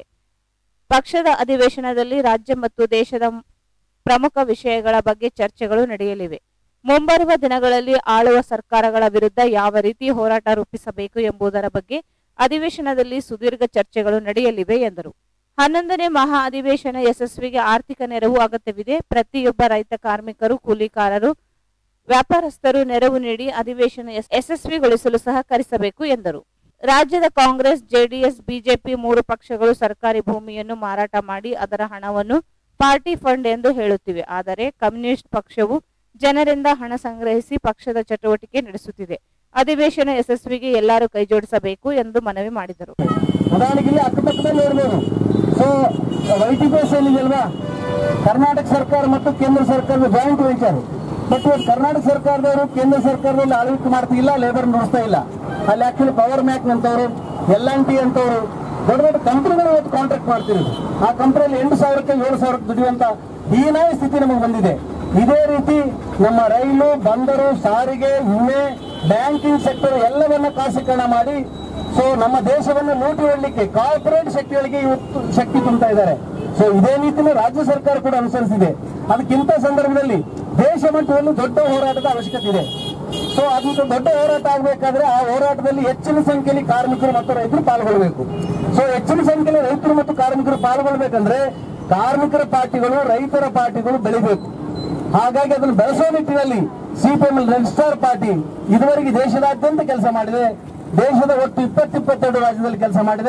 ಪಕ್ಷದ ಅಧಿವೇಶನದಲ್ಲಿ ರಾಜ್ಯ ಮತ್ತು ದೇಶದ ಪ್ರಮುಖ ವಿಷಯಗಳ ಬಗ್ಗೆ ಚರ್ಚೆಗಳು ನಡೆಯಲಿವೆ ಮುಂಬರುವ ದಿನಗಳಲ್ಲಿ ಆಳುವ ಸರ್ಕಾರಗಳ ವಿರುದ್ಧ ಯಾವ ರೀತಿ ಹೋರಾಟ ರೂಪಿಸಬೇಕು ಎಂಬುದರ ಬಗ್ಗೆ ಅಧಿವೇಶನದಲ್ಲಿ ಸುದೀರ್ಘ ಚರ್ಚೆಗಳು ನಡೆಯಲಿವೆ ಎಂದರು ಹನ್ನೊಂದನೇ ಮಹಾ ಅಧಿವೇಶನ ಯಶಸ್ವಿಗೆ ಆರ್ಥಿಕ ನೆರವು ಅಗತ್ಯವಿದೆ ಪ್ರತಿಯೊಬ್ಬ ರೈತ ಕಾರ್ಮಿಕರು ಕೂಲಿಕಾರರು ವ್ಯಾಪಾರಸ್ಥರು ನೆರವು ನೀಡಿ ಅಧಿವೇಶನ ಯಶ್- ಯಶಸ್ವಿಗೊಳಿಸಲು ಸಹಕರಿಸಬೇಕು ಎಂದರು ರಾಜ್ಯದ ಕಾಂಗ್ರೆಸ್ ಜೆಡಿಎಸ್ ಬಿಜೆಪಿ ಮೂರು ಪಕ್ಷಗಳು ಸರ್ಕಾರಿ ಭೂಮಿಯನ್ನು ಮಾರಾಟ ಮಾಡಿ ಅದರ ಹಣವನ್ನು ಪಾರ್ಟಿ ಫಂಡ್ ಎಂದು ಹೇಳುತ್ತಿವೆ ಆದರೆ ಕಮ್ಯುನಿಸ್ಟ್ ಪಕ್ಷವು ಜನರಿಂದ ಹಣ ಸಂಗ್ರಹಿಸಿ ಪಕ್ಷದ ಚಟುವಟಿಕೆ ನಡೆಸುತ್ತಿದೆ ಅಧಿವೇಶನ ಯಶಸ್ವಿಗೆ ಎಲ್ಲರೂ ಕೈಜೋಡಿಸಬೇಕು ಎಂದು ಮನವಿ ಮಾಡಿದರು ಉದಾಹರಣೆಗೆ ಇಲ್ಲಿ ಅಕ್ಕಪಕ್ಕದಲ್ಲಿ ಇರ್ಬೋದು ಸೊ ವೈಟಿಪಿಎಸ್ ಏನಿದೆಯಲ್ವಾ ಕರ್ನಾಟಕ ಸರ್ಕಾರ ಮತ್ತು ಕೇಂದ್ರ ಸರ್ಕಾರದ ಜಾಯಿಂಟ್ ವೆಂಚರ್ ಬಟ್ ಇವತ್ತು ಕರ್ನಾಟಕ ಸರ್ಕಾರದವರು ಕೇಂದ್ರ ಸರ್ಕಾರದಲ್ಲಿ ಆಳ್ವಿಕೆ ಮಾಡ್ತಿಲ್ಲ ಲೇಬರ್ ನಡೆಸ್ತಾ ಇಲ್ಲ ಅಲ್ಲಿ ಆಕ್ಚುಲಿ ಪವರ್ ಮ್ಯಾಕ್ ಅಂತವರು ಎಲ್ ಎನ್ ಟಿ ಅಂತವರು ದೊಡ್ಡ ದೊಡ್ಡ ಕಂಪನಿಗಳು ಇವತ್ತು ಕಾಂಟ್ರಾಕ್ಟ್ ಮಾಡ್ತಿರೋದು ಆ ಕಂಪನಿಯಲ್ಲಿ ಎಂಟು ಸಾವಿರಕ್ಕೆ ಏಳು ಸಾವಿರಕ್ಕೆ ದುಡಿಯುವಂತ ಹೀನಾಯ ಸ್ಥಿತಿ ನಮಗೆ ಬಂದಿದೆ ಇದೇ ರೀತಿ ನಮ್ಮ ರೈಲು ಬಂದರು ಸಾರಿಗೆ ವಿಮೆ ಬ್ಯಾಂಕಿಂಗ್ ಸೆಕ್ಟರ್ ಎಲ್ಲವನ್ನ ಖಾಸೀಕರಣ ಮಾಡಿ ಸೊ ನಮ್ಮ ದೇಶವನ್ನು ಲೂಟಿ ಹೊಡ್ಲಿಕ್ಕೆ ಕಾರ್ಪೊರೇಟ್ ಶಕ್ತಿಗಳಿಗೆ ಇವತ್ತು ಶಕ್ತಿ ತುಂಬ್ತಾ ಇದ್ದಾರೆ ಸೊ ಇದೇ ರೀತಿನ ರಾಜ್ಯ ಸರ್ಕಾರ ಕೂಡ ಅನುಸರಿಸಿದೆ ಅದಕ್ಕಿಂತ ಸಂದರ್ಭದಲ್ಲಿ ದೇಶ ಮಟ್ಟದಲ್ಲಿ ದೊಡ್ಡ ಹೋರಾಟದ ಅವಶ್ಯಕತೆ ಇದೆ ಸೊ ಅದಂತ ದೊಡ್ಡ ಹೋರಾಟ ಆಗಬೇಕಾದ್ರೆ ಆ ಹೋರಾಟದಲ್ಲಿ ಹೆಚ್ಚಿನ ಸಂಖ್ಯೆಯಲ್ಲಿ ಕಾರ್ಮಿಕರು ಮತ್ತು ರೈತರು ಪಾಲ್ಗೊಳ್ಳಬೇಕು ಸೊ ಹೆಚ್ಚಿನ ಸಂಖ್ಯೆಯಲ್ಲಿ ರೈತರು ಮತ್ತು ಕಾರ್ಮಿಕರು ಪಾಲ್ಗೊಳ್ಬೇಕಂದ್ರೆ ಕಾರ್ಮಿಕರ ಪಾರ್ಟಿಗಳು ರೈತರ ಪಾರ್ಟಿಗಳು ಬೆಳಿಬೇಕು ಹಾಗಾಗಿ ಅದನ್ನು ಬೆಳೆಸೋ ನಿಟ್ಟಿನಲ್ಲಿ ಸಿಪಿಎಂ ರೆಡ್ ಸ್ಟಾರ್ ಪಾರ್ಟಿ ಇದುವರೆಗೆ ದೇಶದಾದ್ಯಂತ ಕೆಲಸ ಮಾಡಿದೆ ದೇಶದ ಒಟ್ಟು ಇಪ್ಪತ್ತಿಪ್ಪತ್ತೆರಡು ರಾಜ್ಯದಲ್ಲಿ ಕೆಲಸ ಮಾಡಿದೆ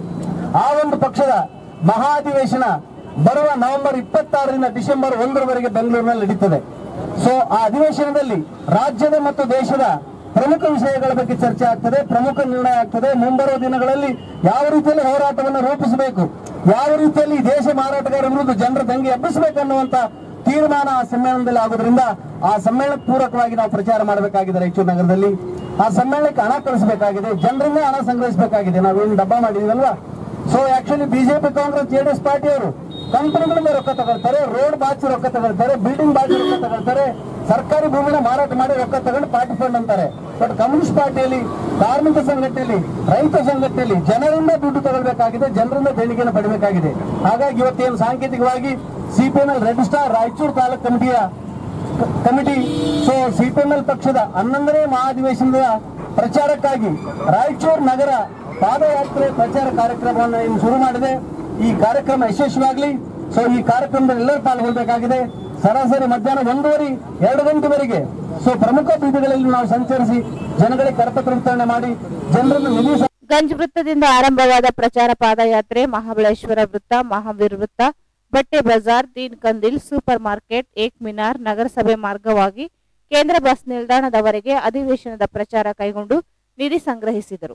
ಆ ಒಂದು ಪಕ್ಷದ ಮಹಾ ಅಧಿವೇಶನ ಬರುವ ನವೆಂಬರ್ ಇಪ್ಪತ್ತಾರರಿಂದ ಡಿಸೆಂಬರ್ ಒಂದರವರೆಗೆ ಬೆಂಗಳೂರಿನಲ್ಲಿ ನಡೀತದೆ ಸೊ ಆ ಅಧಿವೇಶನದಲ್ಲಿ ರಾಜ್ಯದ ಮತ್ತು ದೇಶದ ಪ್ರಮುಖ ವಿಷಯಗಳ ಬಗ್ಗೆ ಚರ್ಚೆ ಆಗ್ತದೆ ಪ್ರಮುಖ ನಿರ್ಣಯ ಆಗ್ತದೆ ಮುಂಬರುವ ದಿನಗಳಲ್ಲಿ ಯಾವ ರೀತಿಯಲ್ಲಿ ಹೋರಾಟವನ್ನು ರೂಪಿಸಬೇಕು ಯಾವ ರೀತಿಯಲ್ಲಿ ಈ ದೇಶ ಮಾರಾಟಗಾರರ ವಿರುದ್ಧ ಜನರ ದಂಗೆ ಎಬ್ಬಿಸಬೇಕನ್ನುವಂತ ತೀರ್ಮಾನ ಆ ಸಮ್ಮೇಳನದಲ್ಲಿ ಆಗೋದ್ರಿಂದ ಆ ಸಮ್ಮೇಳನಕ್ಕೆ ಪೂರಕವಾಗಿ ನಾವು ಪ್ರಚಾರ ಮಾಡಬೇಕಾಗಿದೆ ರಾಯಚೂರು ನಗರದಲ್ಲಿ ಆ ಸಮ್ಮೇಳನಕ್ಕೆ ಹಣ ಕಳಿಸಬೇಕಾಗಿದೆ ಜನರಿಂದ ಹಣ ಸಂಗ್ರಹಿಸಬೇಕಾಗಿದೆ ನಾವೇನು ಡಬ್ಬ ಮಾಡಿದೀವಲ್ವಾ so actually BJP Congress JDS ಪಾರ್ಟಿಯವರು ಕಂಪನಿಗಳಿಂದ ರೊಕ್ಕ ತಗೊಳ್ತಾರೆ ರೋಡ್ ಬಾಚಿ ರೊಕ್ಕ ತಗೊಳ್ತಾರೆ ಬಿಲ್ಡಿಂಗ್ ಬಾಚಿ ರೊಕ್ಕ ತಗೊಳ್ತಾರೆ ಸರ್ಕಾರಿ ಭೂಮಿನ ಮಾರಾಟ ಮಾಡಿ ರೊಕ್ಕ ತಗೊಂಡು ಪಾರ್ಟಿ ಫಂಡ್ ಅಂತಾರೆ ಬಟ್ ಕಮ್ಯುನಿಸ್ಟ್ ಪಾರ್ಟಿಯಲ್ಲಿ ಕಾರ್ಮಿಕ ಸಂಘಟನೆಯಲ್ಲಿ ರೈತ ಸಂಘಟನೆಯಲ್ಲಿ ಜನರಿಂದ ದುಡ್ಡು ತಗೊಳ್ಬೇಕಾಗಿದೆ ಜನರಿಂದ ದೇಣಿಗೆಯನ್ನು ಪಡಿಬೇಕಾಗಿದೆ ಹಾಗಾಗಿ ಇವತ್ತೇನು ಸಾಂಕೇತಿಕವಾಗಿ CPML red star Raichur taluk ಕಮಿಟಿಯ ಕ- ಕಮಿಟಿ ಸೊ ಸಿಪಿಎಂಎಲ್ ಪಕ್ಷದ ಹನ್ನೊಂದನೇ ಮಹಾಧಿವೇಶನದ ಪ್ರಚಾರಕ್ಕಾಗಿ ರಾಯಚೂರು ನಗರ ಪಾದಯಾತ್ರೆ ಪ್ರಚಾರ ಕಾರ್ಯಕ್ರಮವನ್ನು ಇನ್ನು ಶುರು ಮಾಡಿದೆ ಈ ಕಾರ್ಯಕ್ರಮ ಯಶಸ್ವಿಯಾಗಲಿ ಸೊ ಈ ಕಾರ್ಯಕ್ರಮದಲ್ಲಿ ಎಲ್ಲರೂ ಪಾಲ್ಗೊಳ್ಬೇಕಾಗಿದೆ ಸರಾಸರಿ ಮಧ್ಯಾಹ್ನ ಒಂದೂವರೆ ಎರಡು ಗಂಟೆವರೆಗೆ ಸೊ ಪ್ರಮುಖ ಬೀದಿಗಳಲ್ಲಿ ನಾವು ಸಂಚರಿಸಿ ಜನಗಳಿಗೆ ಕರಪತ್ರ ವಿತರಣೆ ಮಾಡಿ ಜನರನ್ನು ನಿಧಿ ಸ- ಗಂಜ್ ವೃತ್ತದಿಂದ ಆರಂಭವಾದ ಪ್ರಚಾರ ಪಾದಯಾತ್ರೆ ಮಹಾಬಳೇಶ್ವರ ವೃತ್ತ ಮಹಾವೀರ್ ವೃತ್ತ ಬಟ್ಟೆ ಬಜಾರ್ ದೀನ್ ಕಂದಿಲ್ ಸೂಪರ್ ಮಾರ್ಕೆಟ್ ಏಕ್ ಮಿನಾರ್ ನಗರಸಭೆ ಮಾರ್ಗವಾಗಿ ಕೇಂದ್ರ ಬಸ್ ನಿಲ್ದಾಣದವರೆಗೆ ಅಧಿವೇಶನದ ಪ್ರಚಾರ ಕೈಗೊಂಡು ನಿಧಿ ಸಂಗ್ರಹಿಸಿದರು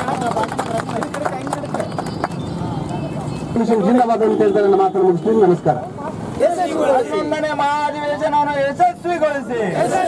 ಜಿಂದಾಬಾದ್ ಅಂತ ಹೇಳ್ತಾರೆ ನನ್ನ ಮಾತನ್ನು ಮುಗಿಸ್ತೀನಿ ನಮಸ್ಕಾರ ಹನ್ನೊಂದನೇ ಮಹಾಧಿವೇಶನವನ್ನು ಯಶಸ್ವಿಗೊಳಿಸಿ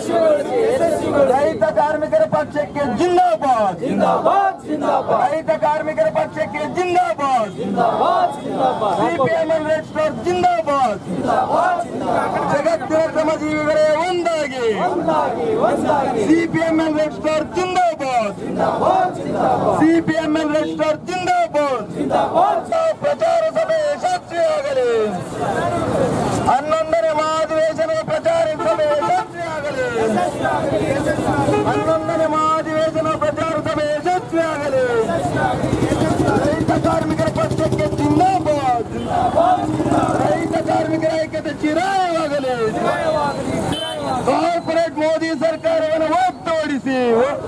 ರೈತ ಕಾರ್ಮಿಕರ ಪಕ್ಷಕ್ಕೆ ಜಿಂದಾಬಾದ್ ರೈತ ಕಾರ್ಮಿಕರ ಪಕ್ಷಕ್ಕೆ ಜಿಂದಾಬಾದ್ ಸಿಪಿಎಂಎಲ್ ರೆಡ್ ಸ್ಟಾರ್ ಜಿಂದಾಬಾದ್ ಜಗತ್ತಿನ ಶ್ರಮಜೀವಿಗಳೇ ಒಂದಾಗಿ ಸಿಪಿಎಂಎಲ್ ರೆಡ್ ಸ್ಟಾರ್ ಜಿಂದಾಬಾದ್ ಸಿಪಿಎಂಎಲ್ ರೆಡ್ ಸ್ಟಾರ್ ಜಿಂದಾಬಾದ್ ಪ್ರಚಾರ ಸಭೆ ಯಶಸ್ವಿಯಾಗಲಿ ಹನ್ನೊಂದನೇ ಮಹಾಧಿವೇಶನದ ಪ್ರಚಾರ ಸಭೆ ಯಶಸ್ವಿಯಾಗಲಿ ಹನ್ನೊಂದನೇ ಮಹಾಧಿವೇಶನ ಪ್ರಚಾರ ಸಭೆ ಯಶಸ್ವಿಯಾಗಲಿ ರೈತ ಕಾರ್ಮಿಕರ ಪಕ್ಷಕ್ಕೆ ಜಿಂದಾಬಾದ್ ರೈತ ಕಾರ್ಮಿಕರ ಐಕ್ಯತೆ ಚಿರಾಯವಾಗಲಿ ಕಾರ್ಪೊರೇಟ್ ಮೋದಿ ಸರ್ಕಾರವನ್ನು ಒತ್ತೋಡಿಸಿ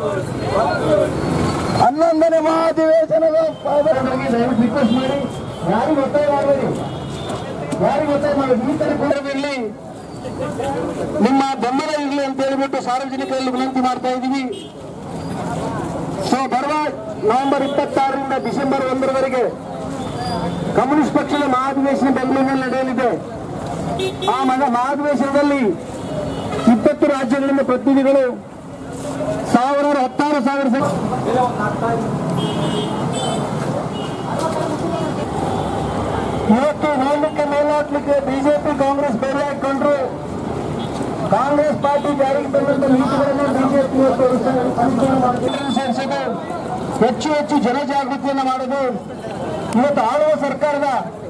ಹನ್ನೊಂದನೇ ಮಹಾಧಿವೇಶನದ ದಯವಿಟ್ಟು ರಿಕ್ವೆಸ್ಟ್ ಮಾಡಿ ಯಾರಿಗೂ ಒತ್ತಾಯ ಮಾಡಬೇಡಿ ಯಾರಿಗೂ ಒತ್ತಾಯ ಮಾಡಬೇಡಿ ಈ ತರ ಇರಲಿ ನಿಮ್ಮ ಬೆಂಬಲ ಇರಲಿ ಅಂತ ಹೇಳ್ಬಿಟ್ಟು ಸಾರ್ವಜನಿಕರಲ್ಲಿ ವಿನಂತಿ ಮಾಡ್ತಾ ಇದ್ದೀವಿ ಸೊ ಬರುವ ನವೆಂಬರ್ ಇಪ್ಪತ್ತಾರರಿಂದ ಡಿಸೆಂಬರ್ ಒಂದರವರೆಗೆ ಕಮ್ಯುನಿಸ್ಟ್ ಪಕ್ಷದ ಮಹಾಧಿವೇಶನ ಬೆಂಗಳೂರಿನಲ್ಲಿ ನಡೆಯಲಿದೆ ಆ ಮಗ ಮಹಾಧಿವೇಶನದಲ್ಲಿ ಇಪ್ಪತ್ತು ರಾಜ್ಯಗಳಿಂದ ಪ್ರತಿನಿಧಿಗಳು ಸಾವಿರಾರು ಹತ್ತಾರು ಸಾವಿರ ಸಂ- ಇವತ್ತು ನೋಡ್ಲಿಕ್ಕೆ ಮೇಲಾಟ್ಲಿಕ್ಕೆ ಬಿಜೆಪಿ ಕಾಂಗ್ರೆಸ್ ಬೇರೆ ಹಾಕೊಂಡ್ರು ಕಾಂಗ್ರೆಸ್ ಪಾರ್ಟಿ ಜಾರಿಗೆ ತಂದಂತ ನೀತಿಗಳನ್ನು ಬಿಜೆಪಿ ಇವತ್ತು ಅನುಷ್ಠಾನ ಮಾಡುತ್ತಿದೆ. ಸೇರಿಸಿದೆ ಹೆಚ್ಚು ಹೆಚ್ಚು ಜನಜಾಗೃತಿಯನ್ನು ಮಾಡೋದು ಇವತ್ತು ಆಳುವ ಸರ್ಕಾರದ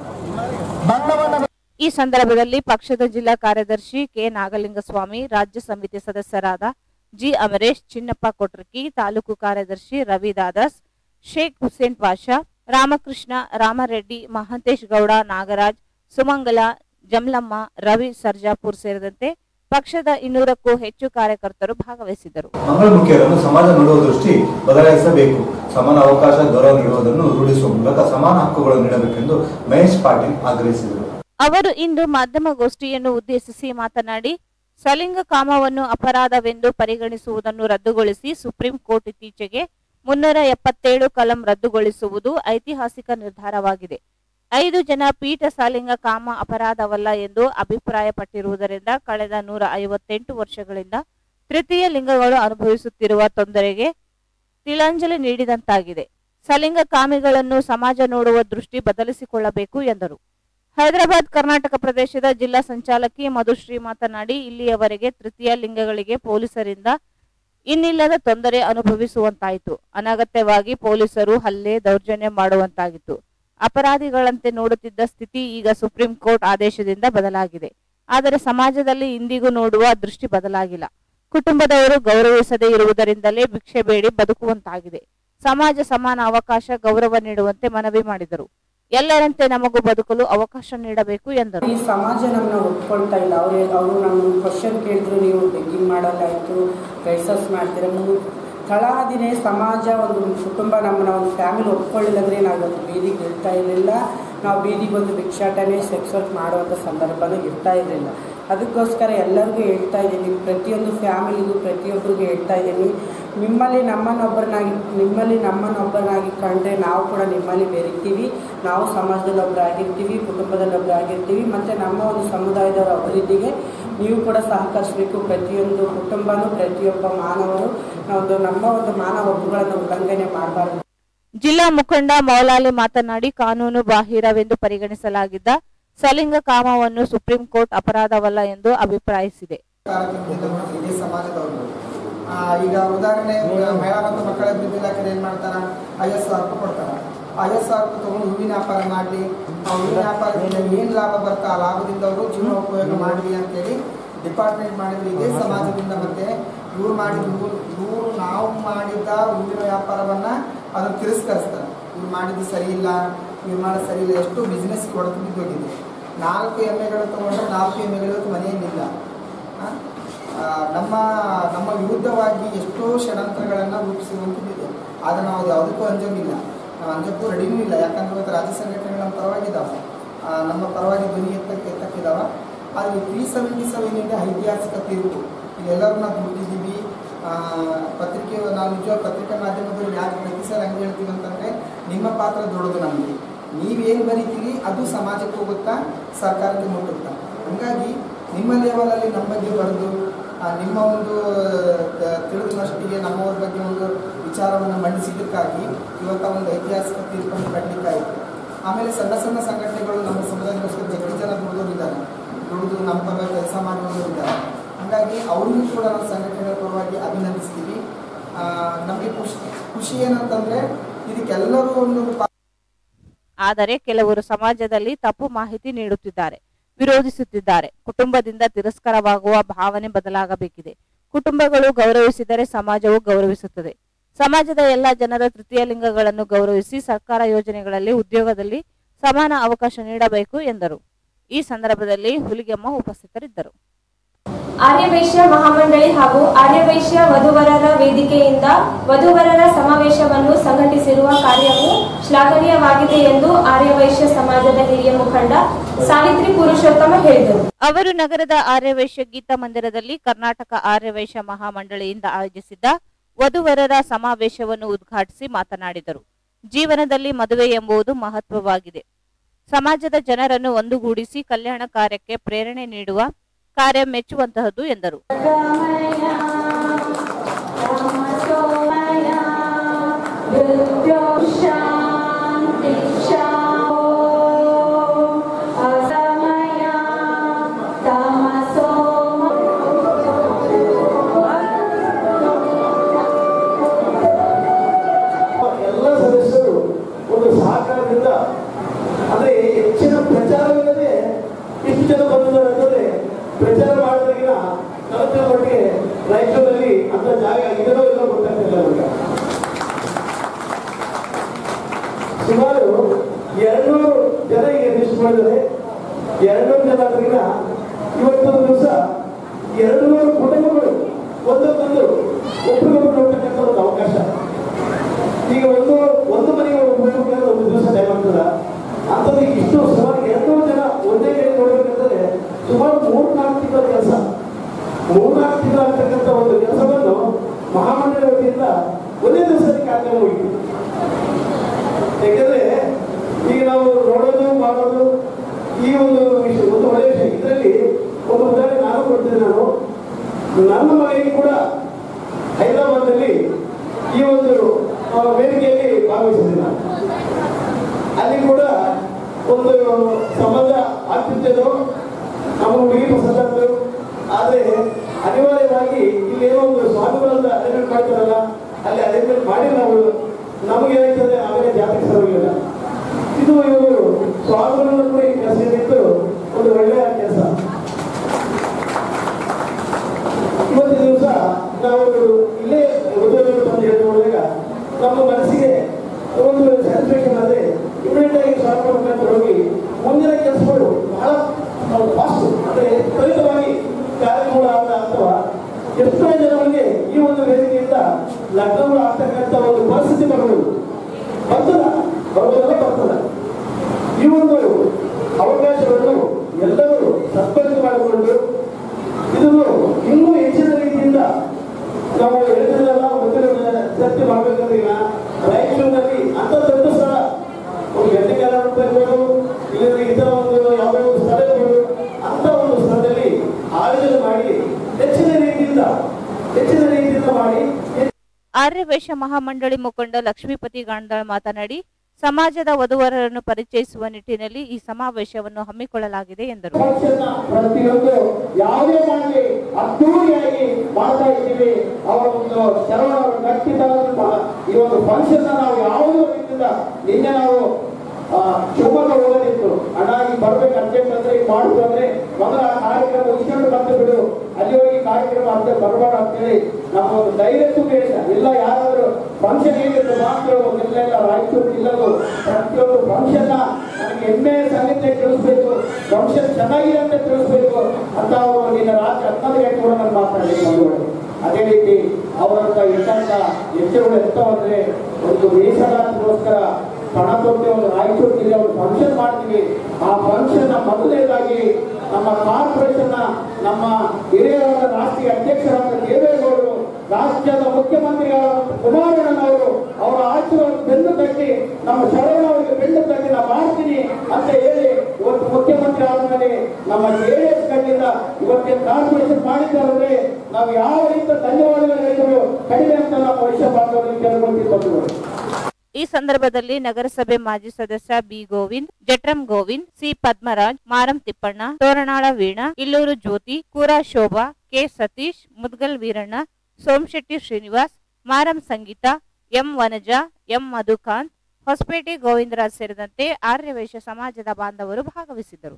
ಬಣ್ಣವನ್ನು ಈ ಸಂದರ್ಭದಲ್ಲಿ ಪಕ್ಷದ ಜಿಲ್ಲಾ ಕಾರ್ಯದರ್ಶಿ ಕೆ ನಾಗಲಿಂಗಸ್ವಾಮಿ ರಾಜ್ಯ ಸಮಿತಿ ಸದಸ್ಯರಾದ ಜಿ ಅಮರೇಶ್ ಚಿನ್ನಪ್ಪ ಕೊಟ್ರಕಿ ತಾಲೂಕು ಕಾರ್ಯದರ್ಶಿ ರವಿ ದಾದಸ್ ಶೇಖ್ ಹುಸೇನ್ ಪಾಷಾ ರಾಮಕೃಷ್ಣ ರಾಮರೆಡ್ಡಿ ಮಹಂತೇಶ್ ಗೌಡ ನಾಗರಾಜ್ ಸುಮಂಗಲ ಜಮಲಮ್ಮ ರವಿ ಸರ್ಜಾಪುರ್ ಸೇರಿದಂತೆ ಪಕ್ಷದ ಇನ್ನೂರಕ್ಕೂ ಹೆಚ್ಚು ಕಾರ್ಯಕರ್ತರು ಭಾಗವಹಿಸಿದ್ದರು ಮಂಗಳಮುಖಿಯರನ್ನು ಸಮಾಜ ನೋಡುವ ದೃಷ್ಟಿ ಬದಲಾಯಿಸಬೇಕು ಸಮಾನ ಅವಕಾಶ ಗೌರವ ನೀಡುವುದನ್ನು ರೂಢಿಸುವ ಮೂಲಕ ಸಮಾನ ಹಕ್ಕುಗಳನ್ನು ನೀಡಬೇಕೆಂದು ಮಹೇಶ್ ಪಾಟೀಲ್ ಆಗ್ರಹಿಸಿದರು ಅವರು ಇಂದು ಮಾಧ್ಯಮಗೋಷ್ಠಿಯನ್ನು ಉದ್ದೇಶಿಸಿ ಮಾತನಾಡಿ ಸಲಿಂಗ ಕಾಮವನ್ನು ಅಪರಾಧವೆಂದು ಪರಿಗಣಿಸುವುದನ್ನು ರದ್ದುಗೊಳಿಸಿ ಸುಪ್ರೀಂ ಕೋರ್ಟ್ ಇತ್ತೀಚೆಗೆ ಮುನ್ನೂರ ಎಪ್ಪತ್ತೇಳು ಕಲಂ ರದ್ದುಗೊಳಿಸುವುದು ಐತಿಹಾಸಿಕ ನಿರ್ಧಾರವಾಗಿದೆ ಐದು ಜನ ಪೀಠ ಸಲಿಂಗ ಕಾಮ ಅಪರಾಧವಲ್ಲ ಎಂದು ಅಭಿಪ್ರಾಯಪಟ್ಟಿರುವುದರಿಂದ ಕಳೆದ ನೂರ ಐವತ್ತೆಂಟು ವರ್ಷಗಳಿಂದ ತೃತೀಯ ಲಿಂಗಗಳು ಅನುಭವಿಸುತ್ತಿರುವ ತೊಂದರೆಗೆ ತಿಳಂಜಲಿ ನೀಡಿದಂತಾಗಿದೆ ಸಲಿಂಗ ಕಾಮಿಗಳನ್ನು ಸಮಾಜ ನೋಡುವ ದೃಷ್ಟಿ ಬದಲಿಸಿಕೊಳ್ಳಬೇಕು ಎಂದರು ಹೈದರಾಬಾದ್ ಕರ್ನಾಟಕ ಪ್ರದೇಶದ ಜಿಲ್ಲಾ ಸಂಚಾಲಕಿ ಮಧುಶ್ರೀ ಮಾತನಾಡಿ ಇಲ್ಲಿಯವರೆಗೆ ತೃತೀಯ ಲಿಂಗಗಳಿಗೆ ಪೊಲೀಸರಿಂದ ಇನ್ನಿಲ್ಲದ ತೊಂದರೆ ಅನುಭವಿಸುವಂತಾಯಿತು ಅನಗತ್ಯವಾಗಿ ಪೊಲೀಸರು ಹಲ್ಲೆ ದೌರ್ಜನ್ಯ ಮಾಡುವಂತಾಗಿತ್ತು ಅಪರಾಧಿಗಳಂತೆ ನೋಡುತ್ತಿದ್ದ ಸ್ಥಿತಿ ಈಗ ಸುಪ್ರೀಂ ಕೋರ್ಟ್ ಆದೇಶದಿಂದ ಬದಲಾಗಿದೆ ಆದರೆ ಸಮಾಜದಲ್ಲಿ ಇಂದಿಗೂ ನೋಡುವ ದೃಷ್ಟಿ ಬದಲಾಗಿಲ್ಲ ಕುಟುಂಬದವರು ಗೌರವಿಸದೇ ಇರುವುದರಿಂದಲೇ ಭಿಕ್ಷೆ ಬೇಡಿ ಬದುಕುವಂತಾಗಿದೆ ಸಮಾಜ ಸಮಾನ ಅವಕಾಶ ಗೌರವ ನೀಡುವಂತೆ ಮನವಿ ಮಾಡಿದರು ಎಲ್ಲರಂತೆ ನಮಗೂ ಬದುಕಲು ಅವಕಾಶ ನೀಡಬೇಕು ಎಂದರು ಈ ಸಮಾಜ ನಮ್ಮನ್ನ ಒಪ್ಕೊಳ್ತಾ ಇಲ್ಲ ಅವ್ರು ಅವರು ನಮ್ಮ ಕ್ವಶನ್ ಕೇಳಿದ್ರು ನೀವು ಬೆಗ್ಗಿಂಗ್ ಮಾಡೋಲ್ಲಾಯಿತು ರೈಸಸ್ ಮಾಡ್ತೀರ ನೀವು ತಳಾದಿನೇ ಸಮಾಜ ಒಂದು ಕುಟುಂಬ ನಮ್ಮನ್ನ ಒಂದು ಫ್ಯಾಮಿಲಿ ಒಪ್ಕೊಳ್ಳಿಲ್ಲ ಅಂದರೆ ನಾವು ಇವತ್ತು ಬೀದಿಗೆ ಇರ್ತಾ ಇರಲಿಲ್ಲ ನಾವು ಬೀದಿಗೆ ಬಂದು ಭಿಕ್ಷಾಟನೆ ಸೆಕ್ಸ್ ವರ್ಕ್ ಮಾಡುವಂಥ ಸಂದರ್ಭನೂ ಇರ್ತಾ ಇರಲಿಲ್ಲ ಅದಕ್ಕೋಸ್ಕರ ಎಲ್ಲರಿಗೂ ಹೇಳ್ತಾ ಇದ್ದೀನಿ ಪ್ರತಿಯೊಂದು ಫ್ಯಾಮಿಲಿಗೂ ಪ್ರತಿಯೊಬ್ಬರಿಗೂ ಹೇಳ್ತಾ ಇದ್ದೀನಿ ನಿಮ್ಮಲ್ಲಿ ನಮ್ಮನ್ನೊಬ್ಬರನ್ನಾಗಿ ನಿಮ್ಮಲ್ಲಿ ನಮ್ಮನ್ನೊಬ್ಬರನ್ನಾಗಿ ಕಂಡ್ರೆ ನಾವು ಕೂಡ ನಿಮ್ಮಲ್ಲಿ ಬೆರಿತೀವಿ ನಾವು ಸಮಾಜದಲ್ಲಿ ಒಬ್ಬರಾಗಿರ್ತೀವಿ ಕುಟುಂಬದಲ್ಲಿ ಒಬ್ಬರಾಗಿರ್ತೀವಿ ಮತ್ತು ನಮ್ಮ ಒಂದು ಸಮುದಾಯದವರ ಅಭಿವೃದ್ಧಿಗೆ ನೀವು ಕೂಡ ಸಹಕರಿಸಬೇಕು ಪ್ರತಿಯೊಂದು ಕುಟುಂಬನೂ ಪ್ರತಿಯೊಬ್ಬ ಮಾನವರು ಒಂದು ನಮ್ಮ ಒಂದು ಮಾನವ ಹಕ್ಕುಗಳನ್ನು ಉಲ್ಲಂಘನೆ ಮಾಡಬಾರ್ದು ಜಿಲ್ಲಾ ಮುಖಂಡ ಮೌಲಾಲಿ ಮಾತನಾಡಿ ಕಾನೂನು ಬಾಹಿರವೆಂದು ಪರಿಗಣಿಸಲಾಗಿದ್ದ ಸಲಿಂಗ ಕಾಮವನ್ನು ಸುಪ್ರೀಂ ಕೋರ್ಟ್ ಅಪರಾಧವಲ್ಲ ಎಂದು ಅಭಿಪ್ರಾಯಿಸಿದೆ ಇಡೀ ಸಮಾಜದವರು ಆ, ಈಗ ಉದಾಹರಣೆ ಮಹಿಳಾ ಮತ್ತು ಮಕ್ಕಳ ಅಭಿವೃದ್ಧಿ ಇಲಾಖೆ ಏನ್ ಮಾಡ್ತಾರ ಐವತ್ತು ಸಾವಿರ ರೂಪಾಯಿ ಕೊಡ್ತಾರ ಐವತ್ತು ಸಾವಿರ ರೂಪಾಯಿ ತಗೊಂಡು ಹೂವಿನ ವ್ಯಾಪಾರ ಮಾಡಲಿ ಆ ಹೂವಿನ ವ್ಯಾಪಾರದಿಂದ ಏನು ಲಾಭ ಬರ್ತಾ ಆ ಲಾಭದಿಂದ ಅವರು ಜೀವನ ಉಪಯೋಗ ಮಾಡಲಿ ಅಂತೇಳಿ ಡಿಪಾರ್ಟ್ಮೆಂಟ್ ಮಾಡಿದ್ರು ಇದೇ ಸಮಾಜದಿಂದ ಮತ್ತೆ ಇವ್ರು ಮಾಡಿದ ಇವ್ರು ಇವ್ರು ನಾವು ಮಾಡಿದ ಹೂವಿನ ವ್ಯಾಪಾರವನ್ನ ಅದನ್ನು ತಿರಸ್ಕರಿಸ್ತಾರೆ ಇವ್ರು ಮಾಡಿದ್ದು ಸರಿ ಇಲ್ಲ ಇವ್ರು ಮಾಡೋದು ಸರಿ ಇಲ್ಲ ಎಷ್ಟು ಬಿಸ್ನೆಸ್ ಹೊಡೆದು ಬಿದ್ದೋಗಿದೆ ನಾಲ್ಕು ಎಮ್ಮೆಗಳು ತೊಗೊಂಡ್ರೆ ನಾಲ್ಕು ಎಮ್ಮೆಗಳು ಇವತ್ತು ಮನೆಯಲ್ಲಿಲ್ಲ ಆ? ಆ, ನಮ್ಮ ನಮ್ಮ ವಿರುದ್ಧವಾಗಿ ಎಷ್ಟೋ ಷಡ್ಯಂತ್ರಗಳನ್ನು ರೂಪಿಸುವಂಥದ್ದಿದೆ ಆದರೆ ನಾವು ಅದು ಯಾವುದಕ್ಕೂ ಅಂಜೋಂಗಿಲ್ಲ ನಾವು ಅಂಜಕ್ಕೂ ರೆಡಿನೂ ಇಲ್ಲ ಯಾಕಂದ್ರೆ ಇವತ್ತು ರಾಜ್ಯ ಸಂಘಟನೆಗಳು ನಮ್ಮ ಪರವಾಗಿದ್ದಾವೆ ಆ, ನಮ್ಮ ಪರವಾಗಿ ಧ್ವನಿ ಎತ್ತಕ್ಕೆ ಎತ್ತಕ್ಕಿದ್ದಾವೆ ಆದರೆ ತ್ರೀ ಸೆವೆಂಟಿ ಸೆವೆನಿಂದ ಐತಿಹಾಸಿಕ ತೀರ್ಪು ಇಲ್ಲೆಲ್ಲರೂ ನಾವು ದುಡ್ಡಿದ್ದೀವಿ ಆ, ಪತ್ರಿಕೆ ನಾವು ನಿಜವಾದ ಪತ್ರಿಕಾ ಮಾಧ್ಯಮದಲ್ಲಿ ಯಾಕೆ ಪ್ರತಿ ಸಲ ಹಂಗೆ ಹೇಳ್ತೀವಿ ಅಂತಂದರೆ ನಿಮ್ಮ ಪಾತ್ರ ದೊಡ್ಡದು ನಮಗೆ ನೀವೇನು ಬರೀತೀರಿ ಅದು ಸಮಾಜಕ್ಕೆ ಹೋಗುತ್ತಾ ಸರ್ಕಾರಕ್ಕೆ ಮುಟ್ಟುತ್ತಾ ಹಾಗಾಗಿ ನಿಮ್ಮ ಲೆವೆಲಲ್ಲಿ ನಮ್ಮ ಬಗ್ಗೆ ಬರೆದು ಆ, ನಿಮ್ಮ ಒಂದು ಆ, ತಿಳಿದ ಮಟ್ಟಿಗೆ ನಮ್ಮವ್ರ ಬಗ್ಗೆ ಒಂದು ವಿಚಾರವನ್ನು ಮಂಡಿಸಿದ್ದಕ್ಕಾಗಿ ಇವತ್ತ ಒಂದು ಐತಿಹಾಸಿಕ ತೀರ್ಪನ್ನು ಕಟ್ಟಲಿಕ್ಕಾಯಿತು ಆಮೇಲೆ ಸಣ್ಣ ಸಣ್ಣ ಸಂಘಟನೆಗಳು ನಮ್ಮ ಸಮುದಾಯಕ್ಕೋಸ್ಕರ ಜಗ್ಗಿ ಜನ ದುಡಿದವರಿದ್ದಾರೆ ದುಡಿದು ನಮ್ಮ ಪರವಾಗಿ ಕೆಲಸ ಮಾಡುವವರಿದ್ದಾರೆ ಹಾಗಾಗಿ ಅವರಿಗೂ ಕೂಡ ನಾವು ಸಂಘಟನೆಗಳ ಪರವಾಗಿ ಅಭಿನಂದಿಸ್ತೀವಿ ನಮಗೆ ಖುಷಿ ಖುಷಿ ಏನಂತಂದರೆ ಇದಕ್ಕೆಲ್ಲರೂ ಒಂದು ಪಾ- ಆದರೆ ಕೆಲವರು ಸಮಾಜದಲ್ಲಿ ತಪ್ಪು ಮಾಹಿತಿ ನೀಡುತ್ತಿದ್ದಾರೆ ವಿರೋಧಿಸುತ್ತಿದ್ದಾರೆ ಕುಟುಂಬದಿಂದ ತಿರಸ್ಕಾರವಾಗುವ ಭಾವನೆ ಬದಲಾಗಬೇಕಿದೆ ಕುಟುಂಬಗಳು ಗೌರವಿಸಿದರೆ ಸಮಾಜವು ಗೌರವಿಸುತ್ತದೆ ಸಮಾಜದ ಎಲ್ಲ ಜನರ ತೃತೀಯ ಲಿಂಗಗಳನ್ನು ಗೌರವಿಸಿ ಸರ್ಕಾರ ಯೋಜನೆಗಳಲ್ಲಿ ಉದ್ಯೋಗದಲ್ಲಿ ಸಮಾನ ಅವಕಾಶ ನೀಡಬೇಕು ಎಂದರು ಈ ಸಂದರ್ಭದಲ್ಲಿ ಹುಲಿಗೆಮ್ಮ ಉಪಸ್ಥಿತರಿದ್ದರು ಆರ್ಯವೈಶ್ಯ ಮಹಾಮಂಡಳಿ ಹಾಗೂ ಆರ್ಯವೈಶ್ಯ ವಧುವರರ ವೇದಿಕೆಯಿಂದ ವಧುವರರ ಸಮಾವೇಶವನ್ನು ಸಂಘಟಿಸಿರುವ ಕಾರ್ಯವು ಶ್ಲಾಘನೀಯವಾಗಿದೆ ಎಂದು ಆರ್ಯವೈಶ್ಯ ಸಮಾಜದ ಹಿರಿಯ ಮುಖಂಡ ಸಾವಿತ್ರಿ ಪುರುಷೋತ್ತಮ ಹೇಳಿದರು ಅವರು ನಗರದ ಆರ್ಯವೈಶ್ಯ ಗೀತಾ ಮಂದಿರದಲ್ಲಿ ಕರ್ನಾಟಕ ಆರ್ಯವೈಶ್ಯ ಮಹಾಮಂಡಳಿಯಿಂದ ಆಯೋಜಿಸಿದ್ದ ವಧುವರರ ಸಮಾವೇಶವನ್ನು ಉದ್ಘಾಟಿಸಿ ಮಾತನಾಡಿದರು ಜೀವನದಲ್ಲಿ ಮದುವೆ ಎಂಬುದು ಮಹತ್ವವಾಗಿದೆ ಸಮಾಜದ ಜನರನ್ನು ಒಂದುಗೂಡಿಸಿ ಕಲ್ಯಾಣ ಕಾರ್ಯಕ್ಕೆ ಪ್ರೇರಣೆ ನೀಡುವ ಕಾರ್ಯ ಮೆಚ್ಚುವಂತಹದ್ದು ಎಂದರು ಎಲ್ಲ ಸದಸ್ಯರು ಒಂದು ಸಹಕಾರದಿಂದ ಅಂದ್ರೆ ಹೆಚ್ಚಿನ ಪ್ರಚಾರವಿಲ್ಲದೆ ಇಷ್ಟು ಜನ ಬಂದಿದ್ದಾರೆ ಅಂತಂದ್ರೆ ಪ್ರಚಾರ ಮಾಡೋದಕ್ಕಿಂತ ನನ್ನ ಮಟ್ಟಿಗೆ ರಾಯಚೂರಲ್ಲಿ ಅಂತ ಜಾಗ ಇದೆಯೋ ಇಲ್ಲೋ ಗೊತ್ತಾಗ್ತಿಲ್ಲ ನಮಗೆ ಸುಮಾರು ಎರಡ್ನೂರು ಜನ ಈಗ ಲಿಸ್ಟ್ ಮಾಡಿದ್ದಾರೆ ಎರಡ್ನೂರು ಜನ ಆದ್ರಿಂದ ಇವತ್ತೊಂದು ದಿವಸ ಎರಡು ನೂರು ಕುಟುಂಬಗಳು ಒಂದಕ್ಕೊಂದು ಒಬ್ರಿಗೊಬ್ರು ನೋಡ್ತಕ್ಕಂಥ ಒಂದು ಅವಕಾಶ ಈಗ ಒಂದು ಒಂದು ಮನೆಗೆ ಹೋಗ್ಬೇಕಾದ್ರೆ ಒಂದು ದಿವಸ ಟೈಮ್ ಆಗ್ತದ ಅಂತಂದ್ರೆ ಇಷ್ಟು ಸುಮಾರು ಎರಡ್ನೂರು ಜನ ಒಂದೇ ಕಡೆ ನೋಡ್ಬೇಕಂತಂದ್ರೆ ಸುಮಾರು ಮೂರು ನಾಲ್ಕು ತಿಂಗಳ ಕೆಲಸ ಮೂರು ನಾಲ್ಕು ತಿಂಗಳು ಆಗ್ತಕ್ಕಂಥ ಒಂದು ಕೆಲಸವನ್ನು ಮಹಾಮಂಡಳಿ ವತಿಯಿಂದ ಒಂದೇ ದಿವಸದಲ್ಲಿ ಕಾರ್ಯಕ್ರಮ ಹೋಗಿತ್ತು ಯಾಕೆಂದ್ರೆ ಈಗ ನಾವು ನೋಡೋದು ಮಾಡೋದು ಈ ಒಂದು ವಿಷಯ ಒಂದು ಒಳ್ಳೆಯ ವಿಷಯ ಇದರಲ್ಲಿ ಒಂದು ಉದಾಹರಣೆ ನಾನು ಕೊಡ್ತೇನೆ ನಾನು ನನ್ನ ಮನೆಗೆ ಕೂಡ ಹೈದರಾಬಾದ್ನಲ್ಲಿ ಈ ಒಂದು ಆ, ವೇದಿಕೆಯಲ್ಲಿ ಭಾಗವಹಿಸಿದೆ ನಾನು ಅಲ್ಲಿ ಕೂಡ ಒಂದು ಸಂಬಂಧ ಆಗ್ತಿದ್ದದು ನಮ್ಮ ಹುಡುಗಿ ಪಸಂದಾದ್ರು ಆದರೆ ಅನಿವಾರ್ಯವಾಗಿ ಇಲ್ಲಿ ಏನೋ ಒಂದು ಸ್ವಾಮಿಗಳನ್ನ ಅರೇಂಜ್ಮೆಂಟ್ ಮಾಡ್ತಾರಲ್ಲ ಅಲ್ಲಿ ಅರೇಂಜ್ಮೆಂಟ್ ಮಾಡಿ ನಾವು ನಮಗೆ ಏನಾಗ್ತದೆ ಆಮೇಲೆ ಜಾತಿಗೆ ಸರಿಯಿಲ್ಲ ಇದು ಇವರು ಸ್ವಾಮಿಗಳನ್ನು ಕೂಡ ಈ ಕೆಲಸ ಏನಿತ್ತು ಒಂದು ಒಳ್ಳೆಯ ಕೆಲಸ ಇವತ್ತು ದಿವಸ ನಾವು ಇಲ್ಲೇ ಉದ್ಯೋಗಗಳು ಬಂದು ಹೇಳಿ ನೋಡಿದಾಗ ನಮ್ಮ ಮನಸ್ಸಿಗೆ ಒಂದು ಸ್ಯಾಟಿಸ್ಫ್ಯಾಕ್ಷನ್ ಆದರೆ ಇಮಿಡಿಯೇಟ್ ಆಗಿ ಸ್ವಾಮಿ ಮುಖಾಂತರ ಹೋಗಿ ಮುಂದಿನ ಕೆಲಸಗಳು ಬಹಳ ಫಾಸ್ಟ್ ಅಂದರೆ ತ್ವರಿತವಾಗಿ ಕಾರ್ಯಕ್ರಮಗಳು ಆಗ್ತಾ ಅಥವಾ ಎಷ್ಟೋ ಜನರಿಗೆ ಈ ಒಂದು ವೇದಿಕೆಯಿಂದ ಲಗ್ನಗಳು ಆಗ್ತಕ್ಕಂಥ ಒಂದು ಪರಿಸ್ಥಿತಿ ಬರಬಹುದು ಬರ್ತದ ಬರೋದೆಲ್ಲ ಬರ್ತದ ಈ ಒಂದು ಅವಕಾಶವನ್ನು ಎಲ್ಲರೂ ಸದ್ಬಳಕೆ ಮಾಡಿಕೊಂಡು ಇದನ್ನು ಇನ್ನೂ ಹೆಚ್ಚಿನ ರೀತಿಯಿಂದ ನಾವು ಹೇಳಿದ್ರಲ್ಲ ಮುಂದಿನ ಚರ್ಚೆ ಮಾಡಬೇಕಂದ್ರೆ ಈಗ ರಾಯಚೂರಿನಲ್ಲಿ ಅಂತ ದೊಡ್ಡ ಸ್ಥಳ ಒಂದು ಗಂಟೆಗಾಲ ಇರ್ಬೋದು ಇಲ್ಲದ್ರೆ ಇತರ ಒಂದು ಯಾವುದೋ ಒಂದು ಸ್ಥಳ ಇರ್ಬೋದು ಅಂತ ಒಂದು ಸ್ಥಳದಲ್ಲಿ ಆಯೋಜನೆ ಮಾಡಿ ಹೆಚ್ಚಿನ ರೀತಿಯಿಂದ ಹೆಚ್ಚಿನ ರೀತಿಯಿಂದ ಮಾಡಿ ಆರ್ಯವೈಶ್ಯ ಮಹಾಮಂಡಳಿ ಮುಖಂಡ ಲಕ್ಷ್ಮೀಪತಿ ಗಾಂಧಾಳ್ ಮಾತನಾಡಿ ಸಮಾಜದ ವಧುವರರನ್ನು ಪರಿಚಯಿಸುವ ನಿಟ್ಟಿನಲ್ಲಿ ಈ ಸಮಾವೇಶವನ್ನು ಹಮ್ಮಿಕೊಳ್ಳಲಾಗಿದೆ ಎಂದರು ಫಂಕ್ಷನ್ ಪ್ರತಿಯೊಂದು ಯಾವುದೇ ಮಾಡಲಿ ಅದ್ದೂರಿಯಾಗಿ ಮಾಡ್ತಾ ಇದ್ದೀವಿ ಅವರ ಒಂದು ಶರಣ ಗಟ್ಟಿತ ಈ ಒಂದು ಫಂಕ್ಷನ್ ನಾವು ಯಾವುದೇ ರೀತಿಯಿಂದ ನಿನ್ನೆ ನಾವು ಆ, ಶಿವಮೊಗ್ಗ ಹೋಗೋದಿತ್ತು ಅಣ್ಣ ಈಗ ಬರ್ಬೇಕು ಅರ್ಜೆಂಟ್ ಅಂದ್ರೆ ಈಗ ಮಾಡುದು ಅಂದ್ರೆ ಮೊದಲ ಆ ಕಾರ್ಯಕ್ರಮ ಮುಗಿಸ್ಕೊಂಡು ಬಂದು ಬಿಡು ಅಲ್ಲಿ ಹೋಗಿ ಕಾರ್ಯಕ್ರಮ ಅಂತ ಬರಬೇಡ ಅಂತೇಳಿ ನಮ್ಮ ಒಂದು ಧೈರ್ಯ ತುಂಬಿಲ್ಲ ಇಲ್ಲ ಯಾರಾದ್ರೂ ಫಂಕ್ಷನ್ ಏನಿತ್ತು ಮಾತ್ರ ಇಲ್ಲೆಲ್ಲ ರಾಯಚೂರು ಜಿಲ್ಲೆದು ಪ್ರತಿಯೊಂದು ಫಂಕ್ಷನ್ ನನಗೆ ಹೆಮ್ಮೆಯ ಸಂಗತಿ ತಿಳಿಸ್ಬೇಕು ಫಂಕ್ಷನ್ ಚೆನ್ನಾಗಿದೆ ಅಂತ ತಿಳಿಸ್ಬೇಕು ಅಂತ ಅವರು ನಿನ್ನ ರಾತ್ರಿ ಹನ್ನೊಂದು ಗಂಟೆ ಕೂಡ ನಾನು ಮಾತಾಡಿ ಬಂಧುಗಳು ಅದೇ ರೀತಿ ಅವರಂತ ಇಟ್ಟಂತ ಎಚ್ಚರಗಳು ಎಂತವಂದ್ರೆ ಒಂದು ಮೀಸಲಾತಿಗೋಸ್ಕರ ಹಣ ಕೊಟ್ಟು ಒಂದು ರಾಯಚೂರು ಜಿಲ್ಲೆ ಒಂದು ಫಂಕ್ಷನ್ ಮಾಡ್ತೀವಿ ಆ ಫಂಕ್ಷನ್ ಮೊದಲನೇದಾಗಿ ನಮ್ಮ ಕಾರ್ಪೊರೇಷನ್ ನಮ್ಮ ಹಿರಿಯರಾದ ರಾಷ್ಟ್ರೀಯ ಅಧ್ಯಕ್ಷರಾದ ದೇವೇಗೌಡರು ರಾಜ್ಯದ ಮುಖ್ಯಮಂತ್ರಿಗಳಾದ ಕುಮಾರಣ್ಣನವರು ಅವರ ಆಶೀರ್ವಾದ ಬೆನ್ನು ತಟ್ಟಿ ನಮ್ಮ ಶರಣ ಅವರಿಗೆ ಬೆನ್ನು ತಟ್ಟಿ ನಾ ಮಾಡ್ತೀನಿ ಅಂತ ಹೇಳಿ ಇವತ್ತು ಮುಖ್ಯಮಂತ್ರಿ ಆದ್ಮೇಲೆ ನಮ್ಮ ಜೆಡಿಎಸ್ ಕಡೆಯಿಂದ ಇವತ್ತಿನ ಕಾರ್ಪೊರೇಷನ್ ಮಾಡಿದ್ದಾರೆ ನಾವು ಯಾವ ರೀತಿಯ ಧನ್ಯವಾದಗಳು ಹೇಳಿದ್ರು ಕಡಿಮೆ ಅಂತ ನಮ್ಮ ವೈಶ್ಯ ಬಾಂಧವರಿಗೆ ಕೇಳ್ಕೊಳ್ತೀವಿ ಬಂಧುಗಳು ಈ ಸಂದರ್ಭದಲ್ಲಿ ನಗರಸಭೆ ಮಾಜಿ ಸದಸ್ಯ B Govind Jatram Govind C Padmaraj Maram Tippanna Toranal Veena Illur Jyoti Koora Shobha K Satish Mudgal Veeranna Somashetty Srinivas Maram Sangeeta M Vanaja M Madhukant Hosapete Govindraj ಸೇರಿದಂತೆ ಆರ್ಯವೈಶ್ಯ ಸಮಾಜದ ಬಾಂಧವರು ಭಾಗವಹಿಸಿದ್ದರು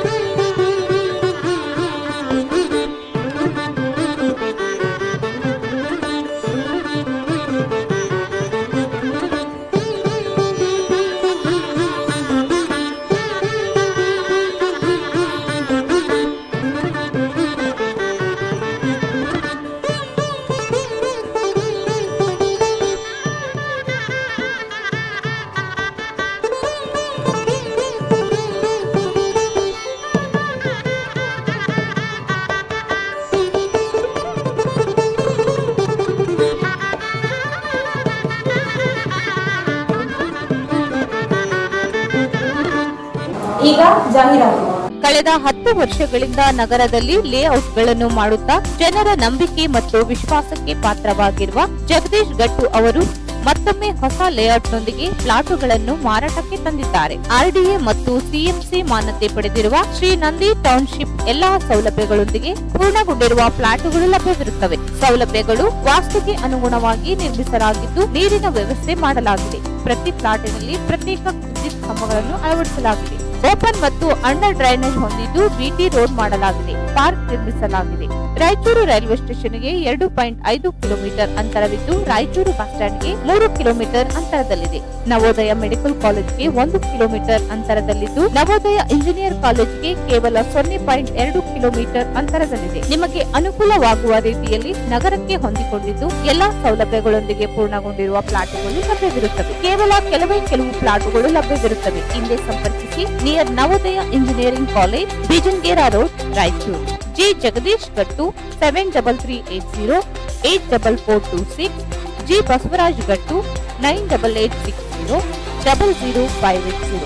ಈಗ ಜಾಹೀರಾತು ಕಳೆದ ಹತ್ತು ವರ್ಷಗಳಿಂದ ನಗರದಲ್ಲಿ ಲೇಔಟ್ಗಳನ್ನು ಮಾಡುತ್ತಾ ಜನರ ನಂಬಿಕೆ ಮತ್ತು ವಿಶ್ವಾಸಕ್ಕೆ ಪಾತ್ರವಾಗಿರುವ ಜಗದೀಶ್ ಗಟ್ಟು ಅವರು ಮತ್ತೊಮ್ಮೆ ಹೊಸ ಲೇಔಟ್ನೊಂದಿಗೆ ಪ್ಲಾಟುಗಳನ್ನು ಮಾರಾಟಕ್ಕೆ ತಂದಿದ್ದಾರೆ ಆರ್ಡಿಎ ಮತ್ತು ಸಿಎಂಸಿ ಮಾನ್ಯತೆ ಪಡೆದಿರುವ ಶ್ರೀ ನಂದಿ ಟೌನ್ಶಿಪ್ ಎಲ್ಲಾ ಸೌಲಭ್ಯಗಳೊಂದಿಗೆ ಪೂರ್ಣಗೊಂಡಿರುವ ಪ್ಲಾಟುಗಳು ಲಭ್ಯವಿರುತ್ತವೆ ಸೌಲಭ್ಯಗಳು ವಾಸ್ತುಗೆ ಅನುಗುಣವಾಗಿ ನಿರ್ಮಿಸಲಾಗಿದ್ದು ನೀರಿನ ವ್ಯವಸ್ಥೆ ಮಾಡಲಾಗಿದೆ ಪ್ರತಿ ಪ್ಲಾಟಿನಲ್ಲಿ ಪ್ರತ್ಯೇಕ ವಿದ್ಯುತ್ ಕಂಬಗಳನ್ನು ಅಳವಡಿಸಲಾಗಿದೆ ಓಪನ್ ಮತ್ತು ಅಂಡರ್ ಡ್ರೈನೇಜ್ ಹೊಂದಿದ್ದು ಬಿಟಿ ರೋಡ್ ಮಾಡಲಾಗಿದೆ ಪಾರ್ಕ್ ನಿರ್ಮಿಸಲಾಗಿದೆ ರಾಯಚೂರು ರೈಲ್ವೆ ಸ್ಟೇಷನ್ಗೆ ಎರಡು ಪಾಯಿಂಟ್ ಐದು ಕಿಲೋಮೀಟರ್ ಅಂತರವಿದ್ದು ರಾಯಚೂರು ಬಸ್ ಸ್ಟ್ಯಾಂಡ್ಗೆ ಮೂರು ಕಿಲೋಮೀಟರ್ ಅಂತರದಲ್ಲಿದೆ ನವೋದಯ ಮೆಡಿಕಲ್ ಕಾಲೇಜ್ಗೆ ಒಂದು ಕಿಲೋಮೀಟರ್ ಅಂತರದಲ್ಲಿದ್ದು ನವೋದಯ ಇಂಜಿನಿಯರ್ ಕಾಲೇಜ್ಗೆ ಕೇವಲ ಸೊನ್ನೆ ಪಾಯಿಂಟ್ ಎರಡು ಕಿಲೋಮೀಟರ್ ಅಂತರದಲ್ಲಿದೆ ನಿಮಗೆ ಅನುಕೂಲವಾಗುವ ರೀತಿಯಲ್ಲಿ ನಗರಕ್ಕೆ ಹೊಂದಿಕೊಂಡಿದ್ದು ಎಲ್ಲಾ ಸೌಲಭ್ಯಗಳೊಂದಿಗೆ ಪೂರ್ಣಗೊಂಡಿರುವ ಪ್ಲಾಟುಗಳು ಲಭ್ಯವಿರುತ್ತವೆ ಕೇವಲ ಕೆಲವೇ ಕೆಲವು ಪ್ಲಾಟುಗಳು ಲಭ್ಯವಿರುತ್ತವೆ ಹಿಂದೆ ಸಂಪರ್ಕಿಸಿ near Navodaya engineering college Bijangera road Raichur G Jagadish Gattu seven double three eight zero eight double four two six G Basavaraj Gattu nine double eight six zero double zero five eight zero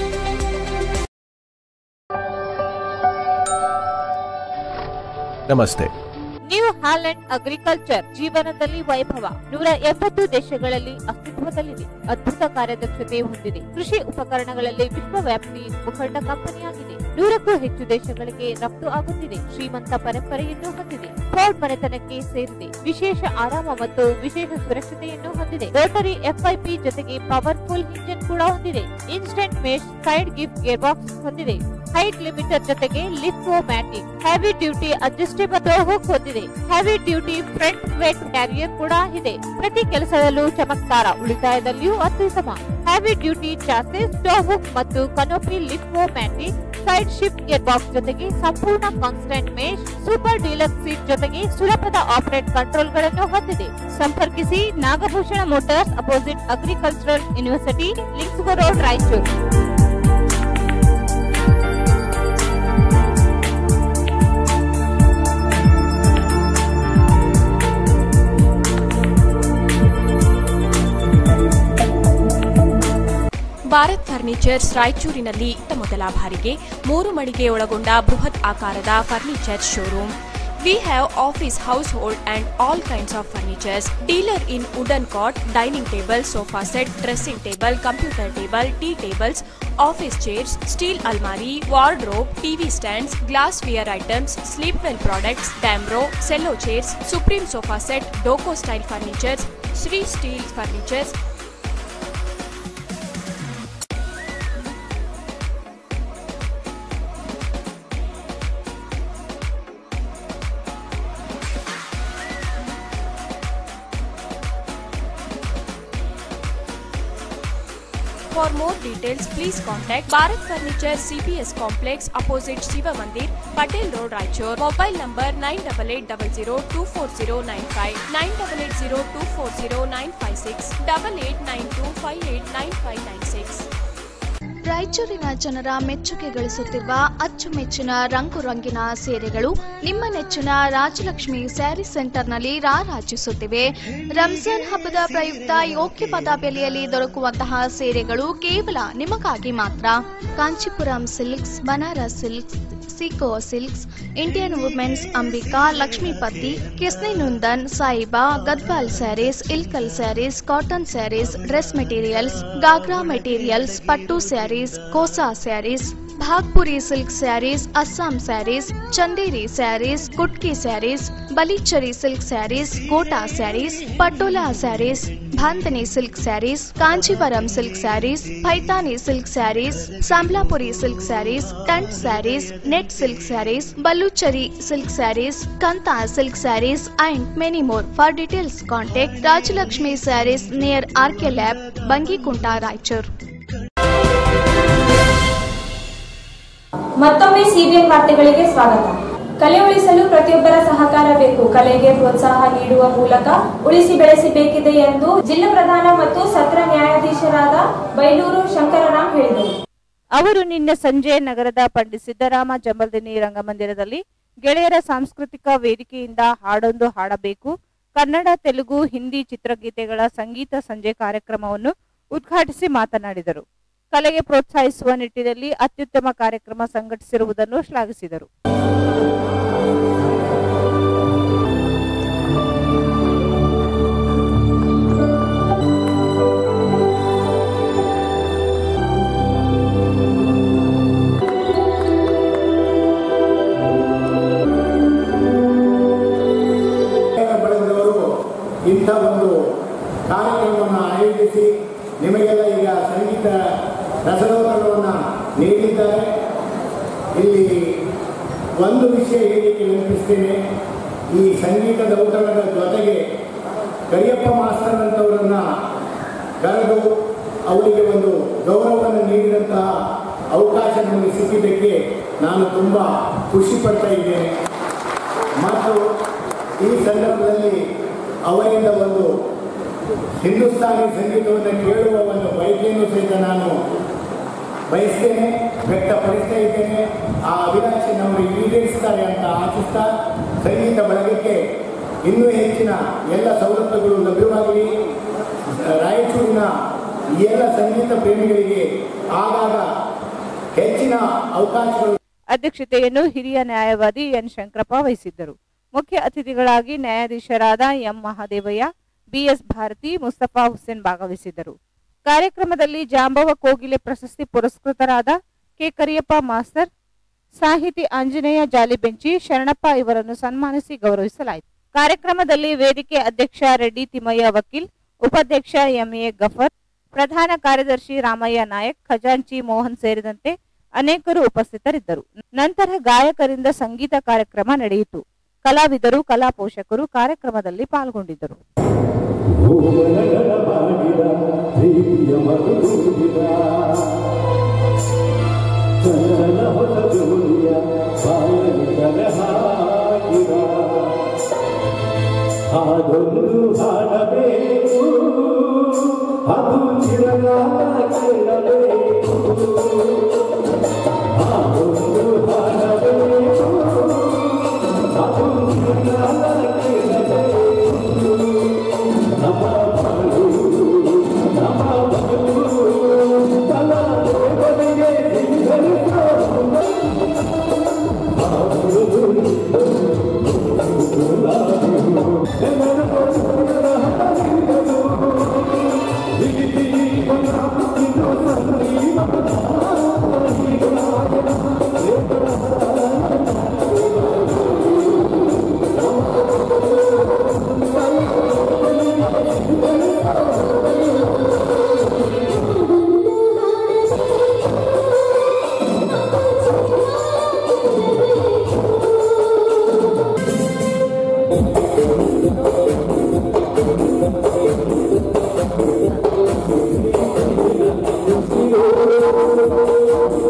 ನಮಸ್ತೆ ನ್ಯೂ ಹಾಲೆಂಡ್ ಅಗ್ರಿಕಲ್ಚರ್ ಜೀವನದಲ್ಲಿ ವೈಭವ ನೂರ ಎಂಬತ್ತು ದೇಶಗಳಲ್ಲಿ ಅಸ್ತಿತ್ವದಲ್ಲಿದೆ ಅದ್ಭುತ ಕಾರ್ಯದಕ್ಷತೆ ಹೊಂದಿದೆ ಕೃಷಿ ಉಪಕರಣಗಳಲ್ಲಿ ವಿಶ್ವವ್ಯಾಪಿ ಮುಖಂಡ ಕಂಪನಿಯಾಗಿದೆ ನೂರಕ್ಕೂ ಹೆಚ್ಚು ದೇಶಗಳಿಗೆ ರಫ್ತು ಆಗುತ್ತಿದೆ ಶ್ರೀಮಂತ ಪರಂಪರೆಯನ್ನು ಹೊಂದಿದೆ ಫೋರ್ಡ್ ಮನೆತನಕ್ಕೆ ಸೇರಿದೆ ವಿಶೇಷ ಆರಾಮ ಮತ್ತು ವಿಶೇಷ ಸುರಕ್ಷತೆಯನ್ನು ಹೊಂದಿದೆ ರೋಟರಿ ಎಫ್ಐಪಿ ಜೊತೆಗೆ ಪವರ್ಫುಲ್ ಇಂಜಿನ್ ಕೂಡ ಹೊಂದಿದೆ instant mesh side gift gear box ಹೊಂದಿದೆ ಹೈಟ್ ಲಿಮಿಟರ್ ಜೊತೆಗೆ liftomatic heavy duty adjustable hook ಹೊಂದಿದೆ heavy duty front weight carrier ಕೂಡ ಇದೆ ಪ್ರತಿ ಕೆಲಸದಲ್ಲೂ ಚಮತ್ಕಾರ ಉಳಿತಾಯದಲ್ಲಿಯೂ ಅತ್ಯುತ್ತಮ ಹೆವಿ ಡ್ಯೂಟಿ ಚಾಸೆಸ್ ಹುಕ್ ಮತ್ತು canopy liftomatic side shift gear box ಜೊತೆಗೆ ಸಂಪೂರ್ಣ constant mesh super deluxe seat ಜೊತೆಗೆ ಸುಲಭದ ಆಪರೇಟ್ ಕಂಟ್ರೋಲ್ ಗಳನ್ನು ಹೊಂದಿದೆ ಸಂಪರ್ಕಿಸಿ Nagabhushana motors opposite agricultural university ಲಿಂಕ್ಸ್ಗೋ road Raichur Bharat furnitures ರಾಯಚೂರಿನಲ್ಲಿ ಇತ್ತ ಮೊದಲ ಬಾರಿಗೆ ಮೂರು ಮಳಿಗೆ ಒಳಗೊಂಡ ಬೃಹತ್ ಆಕಾರದ furniture showroom we have office household and all kinds of furnitures dealer in wooden cot dining table sofa set dressing table computer table tea tables office chairs steel ಅಲ್ಮಾರಿ wardrobe TV stands glassware items Sleepwell products Damro Cello chairs Supreme sofa set Doko style furnitures Shri steel furnitures For more details, please contact Bharat Furniture CPS Complex opposite Shiva Mandir, Patel Road, Raichur. Mobile number 9880240959, 9880240956, 8892589596. ರಾಯಚೂರಿನ ಜನರ ಮೆಚ್ಚುಗೆ ಗಳಿಸುತ್ತಿರುವ ಅಚ್ಚುಮೆಚ್ಚಿನ ರಂಗು ರಂಗಿನ ಸೀರೆಗಳು ನಿಮ್ಮ ನೆಚ್ಚಿನ ರಾಜಲಕ್ಷ್ಮಿ ಸ್ಯಾರಿ ಸೆಂಟರ್ನಲ್ಲಿ ರಾರಾಜಿಸುತ್ತಿವೆ ರಂಜಾನ್ ಹಬ್ಬದ ಪ್ರಯುಕ್ತ ಯೋಗ್ಯವಾದ ಬೆಲೆಯಲ್ಲಿ ದೊರಕುವಂತಹ ಸೀರೆಗಳು ಕೇವಲ ನಿಮಗಾಗಿ ಮಾತ್ರ Kanchipuram silks Banaras silks Sico silks Indian women's Ambika Lakshmipati Kisni Nandan Saiba Gadwal sarees Ilkal sarees cotton sarees dress materials ghagra materials Pattu sarees Kosa sarees Bhagalpuri silk sarees Assam sarees Chanderi sarees Kutki sarees Baluchari silk sarees Kota sarees Patola sarees Bandhani silk sarees Kanchivaram silk sarees Paithani silk sarees Sambalpuri silk sarees Tant sarees net silk sarees Baluchari silk sarees Kantha silk saris and many more for details contact Rajalakshmi sarees near RK lab Bangikunta Raichur ಮತ್ತೊಮ್ಮೆ ಸಿಬಿಎನ್ ವಾರ್ತೆಗಳಿಗೆ ಸ್ವಾಗತ ಕಲೆ ಉಳಿಸಲು ಪ್ರತಿಯೊಬ್ಬರ ಸಹಕಾರ ಬೇಕು ಕಲೆಗೆ ಪ್ರೋತ್ಸಾಹ ನೀಡುವ ಮೂಲಕ ಉಳಿಸಿ ಬೆಳೆಸಬೇಕಿದೆ ಎಂದು ಜಿಲ್ಲಾ ಪ್ರಧಾನ ಮತ್ತು ಸತ್ರ ನ್ಯಾಯಾಧೀಶರಾದ ಬೈಲೂರು ಶಂಕರರಾಮ್ ಹೇಳಿದರು ಅವರು ನಿನ್ನೆ ಸಂಜೆ ನಗರದ ಪಂಡಿತ್ ಸಿದ್ದರಾಮ ಜಂಬಲ್ದಿನಿ ರಂಗಮಂದಿರದಲ್ಲಿ ಗೆಳೆಯರ ಸಾಂಸ್ಕೃತಿಕ ವೇದಿಕೆಯಿಂದ ಹಾಡೊಂದು ಹಾಡಬೇಕು ಕನ್ನಡ ತೆಲುಗು ಹಿಂದಿ ಚಿತ್ರಗೀತೆಗಳ ಸಂಗೀತ ಸಂಜೆ ಕಾರ್ಯಕ್ರಮವನ್ನು ಉದ್ಘಾಟಿಸಿ ಮಾತನಾಡಿದರು ಕಲೆಗೆ ಪ್ರೋತ್ಸಾಹಿಸುವ ನಿಟ್ಟಿನಲ್ಲಿ ಅತ್ಯುತ್ತಮ ಕಾರ್ಯಕ್ರಮ ಸಂಘಟಿಸಿರುವುದನ್ನು ಶ್ಲಾಘಿಸಿದರು ಬಳಗದವರು ಇಂಥ ಒಂದು ಕಾರ್ಯಕ್ರಮವನ್ನು ಆಯೋಜಿಸಿ ನಿಮಗೆಲ್ಲ ಈಗ ಸಂಗೀತ ರಸದೌತಣವನ್ನು ನೀಡಿದ್ದಾರೆ ಇಲ್ಲಿ ಒಂದು ವಿಷಯ ಹೇಳಿಕೆ ನೆನಪಿಸ್ತೇನೆ ಈ ಸಂಗೀತದ ಔತಣದ ಜೊತೆಗೆ ಕರಿಯಪ್ಪ ಮಾಸ್ತರ್ ಅಂತವರನ್ನ ಕರೆದು ಅವರಿಗೆ ಒಂದು ಗೌರವವನ್ನು ನೀಡಿದಂತಹ ಅವಕಾಶ ನಮಗೆ ಸಿಕ್ಕಿದ್ದಕ್ಕೆ ನಾನು ತುಂಬ ಖುಷಿ ಪಡ್ತಾ ಇದ್ದೇನೆ ಮತ್ತು ಈ ಸಂದರ್ಭದಲ್ಲಿ ಅವರಿಂದ ಒಂದು ಹಿಂದೂಸ್ತಾನಿ ಸಂಗೀತವನ್ನು ಕೇಳುವ ಒಂದು ಬಯಕೆಯನ್ನು ಸಹಿತ ನಾನು ಬಯಸ್ತೇನೆ ವ್ಯಕ್ತಪಡಿಸ್ತಾ ಇದ್ದೇನೆ ಆ ಅಭಿಲಾಷೆ ನಮಗೆ ಈಡೇರಿಸ್ತಾರೆ ಅಂತ ಆಶಿಸ್ತಾ ಸಂಗೀತ ಬಳಗಕ್ಕೆ ಇನ್ನೂ ಹೆಚ್ಚಿನ ಎಲ್ಲ ಸವಲತ್ತುಗಳು ಲಭ್ಯವಾಗಲಿ ರಾಯಚೂರಿನ ಈ ಎಲ್ಲ ಸಂಗೀತ ಪ್ರೇಮಿಗಳಿಗೆ ಆಗಾಗ ಹೆಚ್ಚಿನ ಅವಕಾಶಗಳು ಅಧ್ಯಕ್ಷತೆಯನ್ನು ಹಿರಿಯ ನ್ಯಾಯವಾದಿ ಎನ್ ಶಂಕರಪ್ಪ ವಹಿಸಿದ್ದರು ಮುಖ್ಯ ಅತಿಥಿಗಳಾಗಿ ನ್ಯಾಯಾಧೀಶರಾದ ಎಂ ಮಹಾದೇವಯ್ಯ ಬಿಎಸ್ ಭಾರತಿ ಮುಸ್ತಫಾ ಹುಸೇನ್ ಭಾಗವಹಿಸಿದ್ದರು ಕಾರ್ಯಕ್ರಮದಲ್ಲಿ ಜಾಂಬವ ಕೋಗಿಲೆ ಪ್ರಶಸ್ತಿ ಪುರಸ್ಕೃತರಾದ ಕೆ ಕರಿಯಪ್ಪ ಮಾಸ್ತರ್ ಸಾಹಿತಿ ಆಂಜನೇಯ ಜಾಲಿಬೆಂಚಿ ಶರಣಪ್ಪ ಇವರನ್ನು ಸನ್ಮಾನಿಸಿ ಗೌರವಿಸಲಾಯಿತು ಕಾರ್ಯಕ್ರಮದಲ್ಲಿ ವೇದಿಕೆ ಅಧ್ಯಕ್ಷ ರೆಡ್ಡಿ ತಿಮ್ಮಯ್ಯ ವಕೀಲ್ ಉಪಾಧ್ಯಕ್ಷ ಎಂಎ ಗಫರ್ ಪ್ರಧಾನ ಕಾರ್ಯದರ್ಶಿ ರಾಮಯ್ಯ ನಾಯಕ್ ಖಜಾಂಚಿ ಮೋಹನ್ ಸೇರಿದಂತೆ ಅನೇಕರು ಉಪಸ್ಥಿತರಿದ್ದರು ನಂತರ ಗಾಯಕರಿಂದ ಸಂಗೀತ ಕಾರ್ಯಕ್ರಮ ನಡೆಯಿತು ಕಲಾವಿದರು ಕಲಾ ಪೋಷಕರು ಕಾರ್ಯಕ್ರಮದಲ್ಲಿ ಪಾಲ್ಗೊಂಡಿದ್ದರು ಹಾಡೊಂದು ಹಾಡಬೇಕು ಅದು ಚಿರಕಾಲ ಕೇಳಬೇಕು ಹಾಡೊಂದು ಹಾಡಬೇಕು ಅದು ಚಿರಕಾಲ ಕೇಳಬೇಕು ನಮ್ಮ ಬಾಳು ನಮ್ಮ ಬದುಕು ಕಲಾ ದೇವತೆಗೆ ಎಲ್ಲರೂ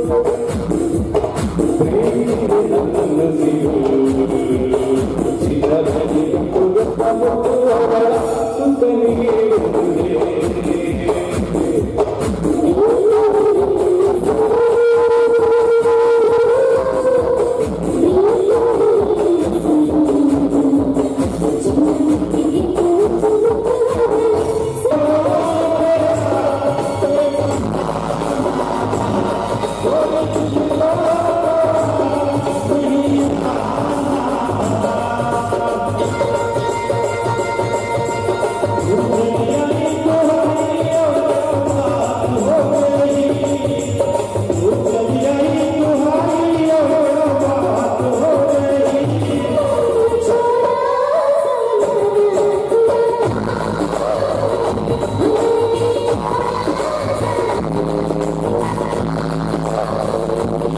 Thank you.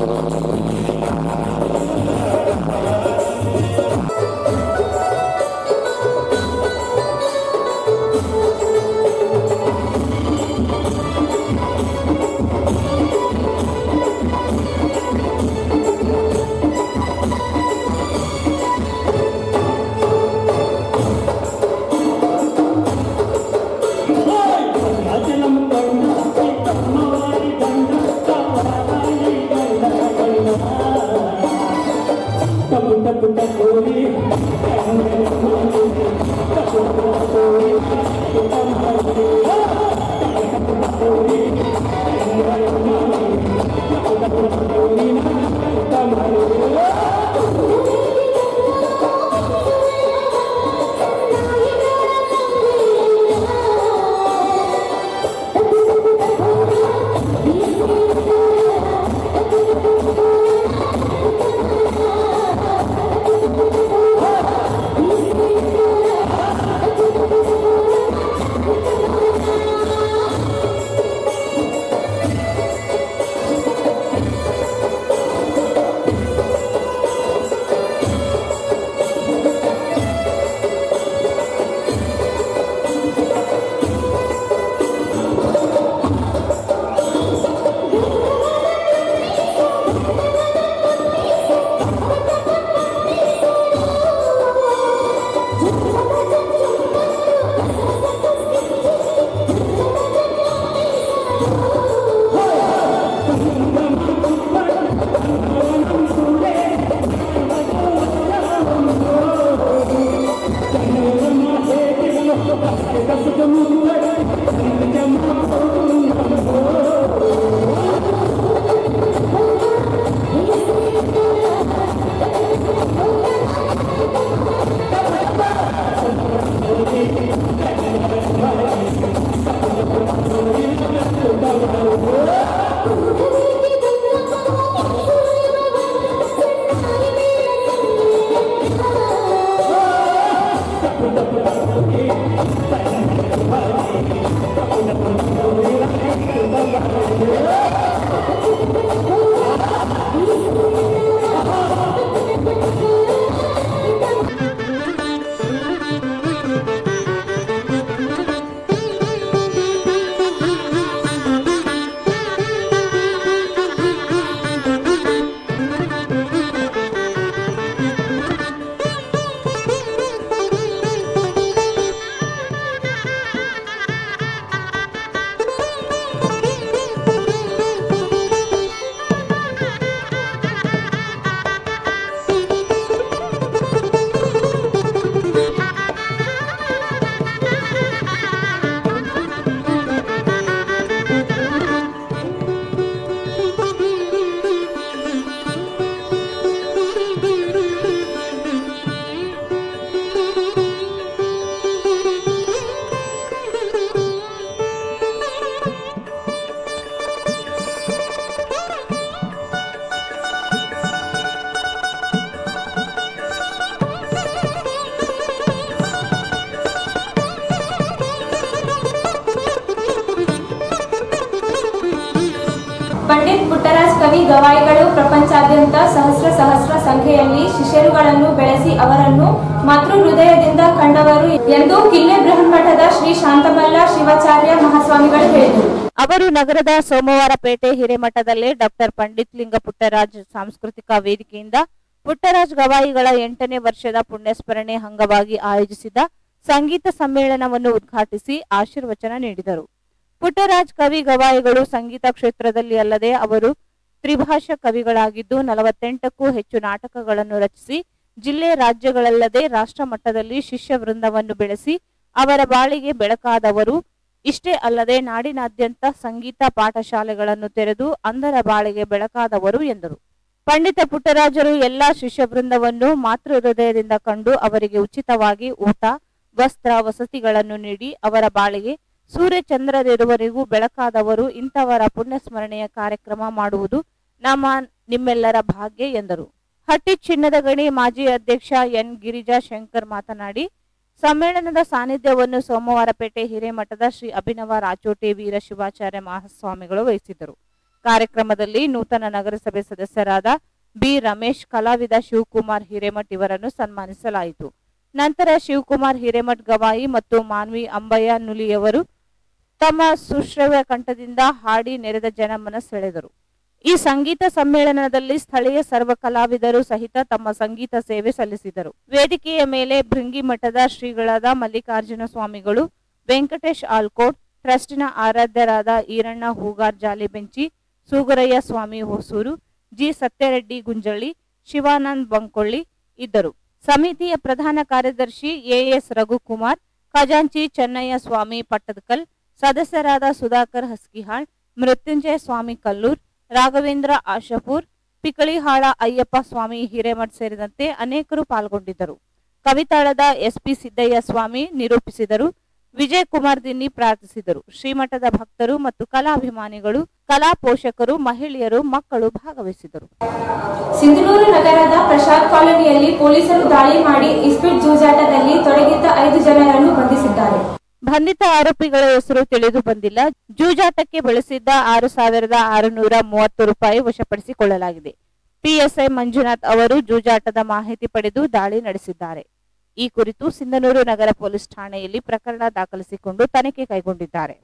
ಸಹಸ್ರ ಸಹಸ್ರ ಸಂಖ್ಯೆಯಲ್ಲಿ ಶಿಷ್ಯರುಗಳನ್ನು ಬೆಳೆಸಿ ಅವರನ್ನು ಮಾತೃ ಹೃದಯದಿಂದ ಕಂಡವರು ಎಂದು ಕಿಲ್ಲೆ ಬೃಹನ್ಮಠದ ಶ್ರೀ ಶಾಂತಮಲ್ಲ ಶಿವಾಚಾರ್ಯ ಮಹಾಸ್ವಾಮಿಗಳು ಹೇಳಿದರು ಅವರು ನಗರದ ಸೋಮವಾರಪೇಟೆ ಹಿರೇಮಠದಲ್ಲಿ ಡಾಕ್ಟರ್ ಪಂಡಿತ್ ಲಿಂಗ ಪುಟ್ಟರಾಜ್ ಸಾಂಸ್ಕೃತಿಕ ವೇದಿಕೆಯಿಂದ ಪುಟ್ಟರಾಜ್ ಗವಾಯಿಗಳ ಎಂಟನೇ ವರ್ಷದ ಪುಣ್ಯಸ್ಮರಣೆ ಅಂಗವಾಗಿ ಆಯೋಜಿಸಿದ ಸಂಗೀತ ಸಮ್ಮೇಳನವನ್ನು ಉದ್ಘಾಟಿಸಿ ಆಶೀರ್ವಚನ ನೀಡಿದರು ಪುಟ್ಟರಾಜ್ ಕವಿ ಗವಾಯಿಗಳು ಸಂಗೀತ ಕ್ಷೇತ್ರದಲ್ಲಿ ಅಲ್ಲದೆ ಅವರು ತ್ರಿಭಾಷಾ ಕವಿಗಳಾಗಿದ್ದು ನಲವತ್ತೆಂಟಕ್ಕೂ ಹೆಚ್ಚು ನಾಟಕಗಳನ್ನು ರಚಿಸಿ ಜಿಲ್ಲೆ ರಾಜ್ಯಗಳಲ್ಲದೆ ರಾಷ್ಟ್ರ ಮಟ್ಟದಲ್ಲಿ ಶಿಷ್ಯ ವೃಂದವನ್ನು ಬೆಳೆಸಿ ಅವರ ಬಾಳಿಗೆ ಬೆಳಕಾದವರು ಇಷ್ಟೇ ಅಲ್ಲದೆ ನಾಡಿನಾದ್ಯಂತ ಸಂಗೀತ ಪಾಠಶಾಲೆಗಳನ್ನು ತೆರೆದು ಅಂಧರ ಬಾಳಿಗೆ ಬೆಳಕಾದವರು ಎಂದರು ಪಂಡಿತ ಪುಟ್ಟರಾಜರು ಎಲ್ಲಾ ಶಿಷ್ಯ ವೃಂದವನ್ನು ಮಾತೃ ಹೃದಯದಿಂದ ಕಂಡು ಅವರಿಗೆ ಉಚಿತವಾಗಿ ಊಟ ವಸ್ತ್ರ ವಸತಿಗಳನ್ನು ನೀಡಿ ಅವರ ಬಾಳಿಗೆ ಸೂರ್ಯ ಚಂದ್ರರಿರುವವರೆಗೂ ಬೆಳಕಾದವರು ಇಂಥವರ ಪುಣ್ಯಸ್ಮರಣೆಯ ಕಾರ್ಯಕ್ರಮ ಮಾಡುವುದು ನಮ್ಮ ನಿಮ್ಮೆಲ್ಲರ ಭಾಗ್ಯ ಎಂದರು ಹಟ್ಟಿ ಚಿನ್ನದ ಗಣಿ ಮಾಜಿ ಅಧ್ಯಕ್ಷ ಎನ್ ಗಿರಿಜಾ ಶಂಕರ್ ಮಾತನಾಡಿ ಸಮ್ಮೇಳನದ ಸಾನ್ನಿಧ್ಯವನ್ನು ಸೋಮವಾರಪೇಟೆ ಹಿರೇಮಠದ ಶ್ರೀ ಅಭಿನವ ರಾಚೋಟಿ ವೀರ ಶಿವಾಚಾರ್ಯ ಮಹಾಸ್ವಾಮಿಗಳು ವಹಿಸಿದರು ಕಾರ್ಯಕ್ರಮದಲ್ಲಿ ನೂತನ ನಗರಸಭೆ ಸದಸ್ಯರಾದ ಬಿ ರಮೇಶ್ ಕಲಾವಿದ ಶಿವಕುಮಾರ್ ಹಿರೇಮಠ್ ಇವರನ್ನು ಸನ್ಮಾನಿಸಲಾಯಿತು ನಂತರ ಶಿವಕುಮಾರ್ ಹಿರೇಮಠ್ ಗವಾಯಿ ಮತ್ತು ಮಾನ್ವಿ ಅಂಬಯ್ಯ ನುಲಿಯವರು ತಮ್ಮ ಸುಶ್ರವ್ಯ ಕಂಠದಿಂದ ಹಾಡಿ ನೆರೆದ ಜನಮನ ಸೆಳೆದರು ಈ ಸಂಗೀತ ಸಮ್ಮೇಳನದಲ್ಲಿ ಸ್ಥಳೀಯ ಸರ್ವ ಕಲಾವಿದರು ಸಹಿತ ತಮ್ಮ ಸಂಗೀತ ಸೇವೆ ಸಲ್ಲಿಸಿದರು ವೇದಿಕೆಯ ಮೇಲೆ ಭೃಂಗಿ ಮಠದ ಶ್ರೀಗಳಾದ ಮಲ್ಲಿಕಾರ್ಜುನ ಸ್ವಾಮಿಗಳು ವೆಂಕಟೇಶ್ ಆಲ್ಕೋಟ್ ಟ್ರಸ್ಟಿನ ಆರಾಧ್ಯರಾದ ಈರಣ್ಣ ಹೂಗಾರ್ ಜಾಲಿಬೆಂಚಿ ಸೂಗರಯ್ಯ ಸ್ವಾಮಿ ಹೊಸೂರು ಜಿ ಸತ್ಯರೆಡ್ಡಿ ಗುಂಜಳ್ಳಿ ಶಿವಾನಂದ್ ಬಂಕೊಳ್ಳಿ ಇದ್ದರು ಸಮಿತಿಯ ಪ್ರಧಾನ ಕಾರ್ಯದರ್ಶಿ ಎಎಸ್ ರಘುಕುಮಾರ್ ಖಜಾಂಚಿ ಚೆನ್ನಯ್ಯ ಸ್ವಾಮಿ ಪಟ್ಟದಕಲ್ ಸದಸ್ಯರಾದ ಸುಧಾಕರ್ ಹಸ್ಕಿಹಾಳ್ ಮೃತ್ಯುಂಜಯ ಸ್ವಾಮಿ ಕಲ್ಲೂರ್ ರಾಘವೇಂದ್ರ ಆಶಪೂರ್ ಪಿಕಳಿಹಾಳ ಅಯ್ಯಪ್ಪ ಸ್ವಾಮಿ ಹಿರೇಮಠ್ ಸೇರಿದಂತೆ ಅನೇಕರು ಪಾಲ್ಗೊಂಡಿದ್ದರು ಕವಿತಾಳದ ಎಸ್ಪಿ ಸಿದ್ದಯ್ಯ ಸ್ವಾಮಿ ನಿರೂಪಿಸಿದರು ವಿಜಯ್ ಕುಮಾರ್ ದಿನ್ನಿ ಪ್ರಾರ್ಥಿಸಿದರು ಶ್ರೀಮಠದ ಭಕ್ತರು ಮತ್ತು ಕಲಾಭಿಮಾನಿಗಳು ಕಲಾ ಪೋಷಕರು ಮಹಿಳೆಯರು ಮಕ್ಕಳು ಭಾಗವಹಿಸಿದರು ಸಿಂಧನೂರು ನಗರದ ಪ್ರಸಾದ್ ಕಾಲೋನಿಯಲ್ಲಿ ಪೊಲೀಸರು ದಾಳಿ ಮಾಡಿ ಇಸ್ಪಿಟ್ ಜೂಜಾಟದಲ್ಲಿ ತೊಡಗಿದ್ದ ಐದು ಜನರನ್ನು ಬಂಧಿಸಿದ್ದಾರೆ ಬಂಧಿತ ಆರೋಪಿಗಳ ಹೆಸರು ತಿಳಿದು ಬಂದಿಲ್ಲ ಜೂಜಾಟಕ್ಕೆ ಬಳಸಿದ್ದ ಆರು ಸಾವಿರದ ಆರುನೂರ ಮೂವತ್ತು ರೂಪಾಯಿ ವಶಪಡಿಸಿಕೊಳ್ಳಲಾಗಿದೆ ಪಿಎಸ್ಐ ಮಂಜುನಾಥ್ ಅವರು ಜೂಜಾಟದ ಮಾಹಿತಿ ಪಡೆದು ದಾಳಿ ನಡೆಸಿದ್ದಾರೆ ಈ ಕುರಿತು ಸಿಂಧನೂರು ನಗರ ಪೊಲೀಸ್ ಠಾಣೆಯಲ್ಲಿ ಪ್ರಕರಣ ದಾಖಲಿಸಿಕೊಂಡು ತನಿಖೆ ಕೈಗೊಂಡಿದ್ದಾರೆ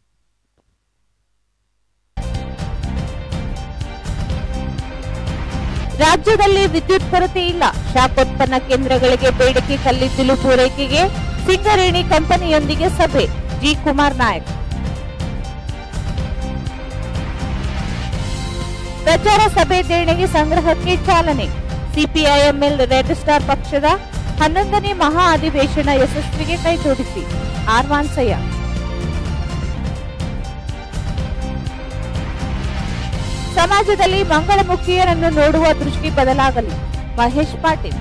ರಾಜ್ಯದಲ್ಲಿ ವಿದ್ಯುತ್ ಕೊರತೆ ಇಲ್ಲ ಶಾಖೋತ್ಪನ್ನ ಕೇಂದ್ರಗಳಿಗೆ ಬೇಡಿಕೆ ಕಲ್ಲಿದ್ದಲು ಪೂರೈಕೆಗೆ ಸಿಂಗರೇಣಿ ಕಂಪನಿಯೊಂದಿಗೆ ಸಭೆ ಜಿ ಕುಮಾರ್ ನಾಯಕ್ ಪ್ರಚಾರ ಸಭೆ ದೇಣಿಗೆ ಸಂಗ್ರಹಕ್ಕೆ ಚಾಲನೆ ಸಿಪಿಐಎಂಎಲ್ ರೆಡ್ ಸ್ಟಾರ್ ಪಕ್ಷದ ಹನ್ನೊಂದನೇ ಮಹಾ ಅಧಿವೇಶನ ಯಶಸ್ವಿಗೆ ಕೈಜೋಡಿಸಿ ಆರ್ ವಾನ್ಸಯ್ಯ ಸಮಾಜದಲ್ಲಿ ಮಂಗಳಮುಖಿಯರನ್ನು ನೋಡುವ ದೃಷ್ಟಿ ಬದಲಾಗಲಿ ಮಹೇಶ್ ಪಾಟೀಲ್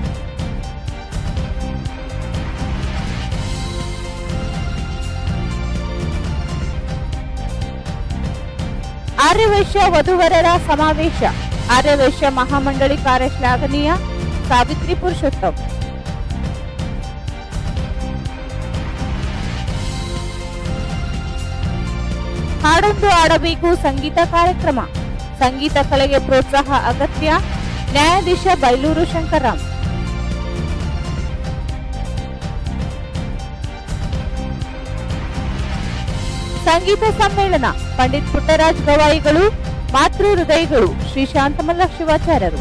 ಆರ್ಯವೈಶ್ಯ ವಧುವರರ ಸಮಾವೇಶ ಆರ್ಯವೈಶ್ಯ ಮಹಾಮಂಡಳಿ ಕಾರ್ಯ ಶ್ಲಾಘನೀಯ ಸಾವಿತ್ರಿ ಪುರುಷೋತ್ತಮ್ ಹಾಡೊಂದು ಆಡಬೇಕು ಸಂಗೀತ ಕಾರ್ಯಕ್ರಮ ಸಂಗೀತ ಕಲೆಗೆ ಪ್ರೋತ್ಸಾಹ ಅಗತ್ಯ ನ್ಯಾಯಾಧೀಶ ಬೈಲೂರು ಶಂಕರರಾಮ್ ಸಂಗೀತ ಸಮ್ಮೇಳನ ಪಂಡಿತ್ ಪುಟ್ಟರಾಜ್ ಗವಾಯಿಗಳು ಮಾತೃ ಹೃದಯಗಳು ಶ್ರೀ ಶಾಂತಮಲ್ಲ ಶಿವಾಚಾರ್ಯರು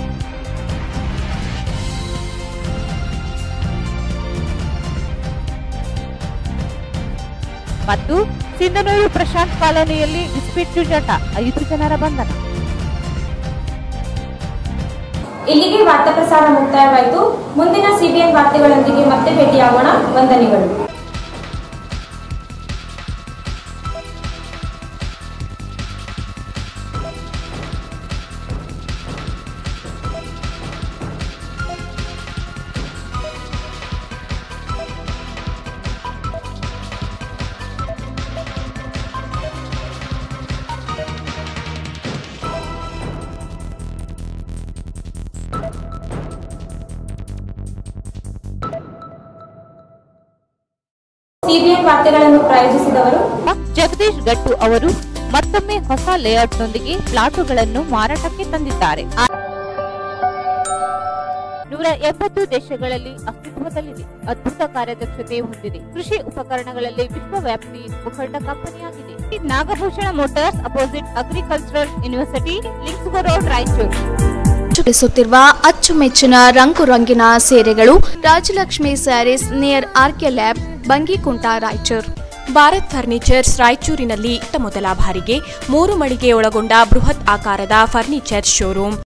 ಮತ್ತು ಸಿಂಧನೂರು ಪ್ರಶಾಂತ್ ಕಾಲೋನಿಯಲ್ಲಿ ಇಸ್ಪಿಟ್ ಜೂಜಾಟ ಐದು ಜನರ ಬಂಧನ ಇಲ್ಲಿಗೆ ವಾರ್ತಾ ಪ್ರಸಾರ ಮುಕ್ತಾಯವಾಯಿತು ಮುಂದಿನ ಸಿಬಿಎನ್ ವಾರ್ತೆಗಳೊಂದಿಗೆ ಮತ್ತೆ ಭೇಟಿಯಾಗೋಣ ವಂದನೆಗಳು ಸಿಬಿಎನ್ ವಾರ್ತೆಗಳನ್ನು ಪ್ರಾಯೋಜಿಸಿದವರು ಜಗದೀಶ್ ಗಟ್ಟು ಅವರು ಮತ್ತೊಮ್ಮೆ ಹೊಸ ಲೇಔಟ್ನೊಂದಿಗೆ ಪ್ಲಾಟುಗಳನ್ನು ಮಾರಾಟಕ್ಕೆ ತಂದಿದ್ದಾರೆ ನೂರ ಎಪ್ಪತ್ತು ದೇಶಗಳಲ್ಲಿ ಅಸ್ತಿತ್ವದಲ್ಲಿದೆ ಅದ್ಭುತ ಕಾರ್ಯದಕ್ಷತೆ ಹೊಂದಿದೆ ಕೃಷಿ ಉಪಕರಣಗಳಲ್ಲಿ ವಿಶ್ವವ್ಯಾಪಿ ಮುಖಂಡ ಕಂಪನಿಯಾಗಿದೆ Nagabhushana motors opposite agricultural university ಲಿಂಕ್ಸ್ಗೋ road Raichur ಚುಟಿಸುತ್ತಿರುವ ಅಚ್ಚುಮೆಚ್ಚಿನ ರಂಗು ರಂಗಿನ ಸೀರೆಗಳು Rajalakshmi sarees near RK lab Bangikunta Raichur Bharat furnitures ರಾಯಚೂರಿನಲ್ಲಿ ಇತ್ತ ಮೊದಲ ಬಾರಿಗೆ ಮೂರು ಮಳಿಗೆ ಒಳಗೊಂಡ ಬೃಹತ್ ಆಕಾರದ ಫರ್ನಿಚರ್ ಶೋರೂಮ್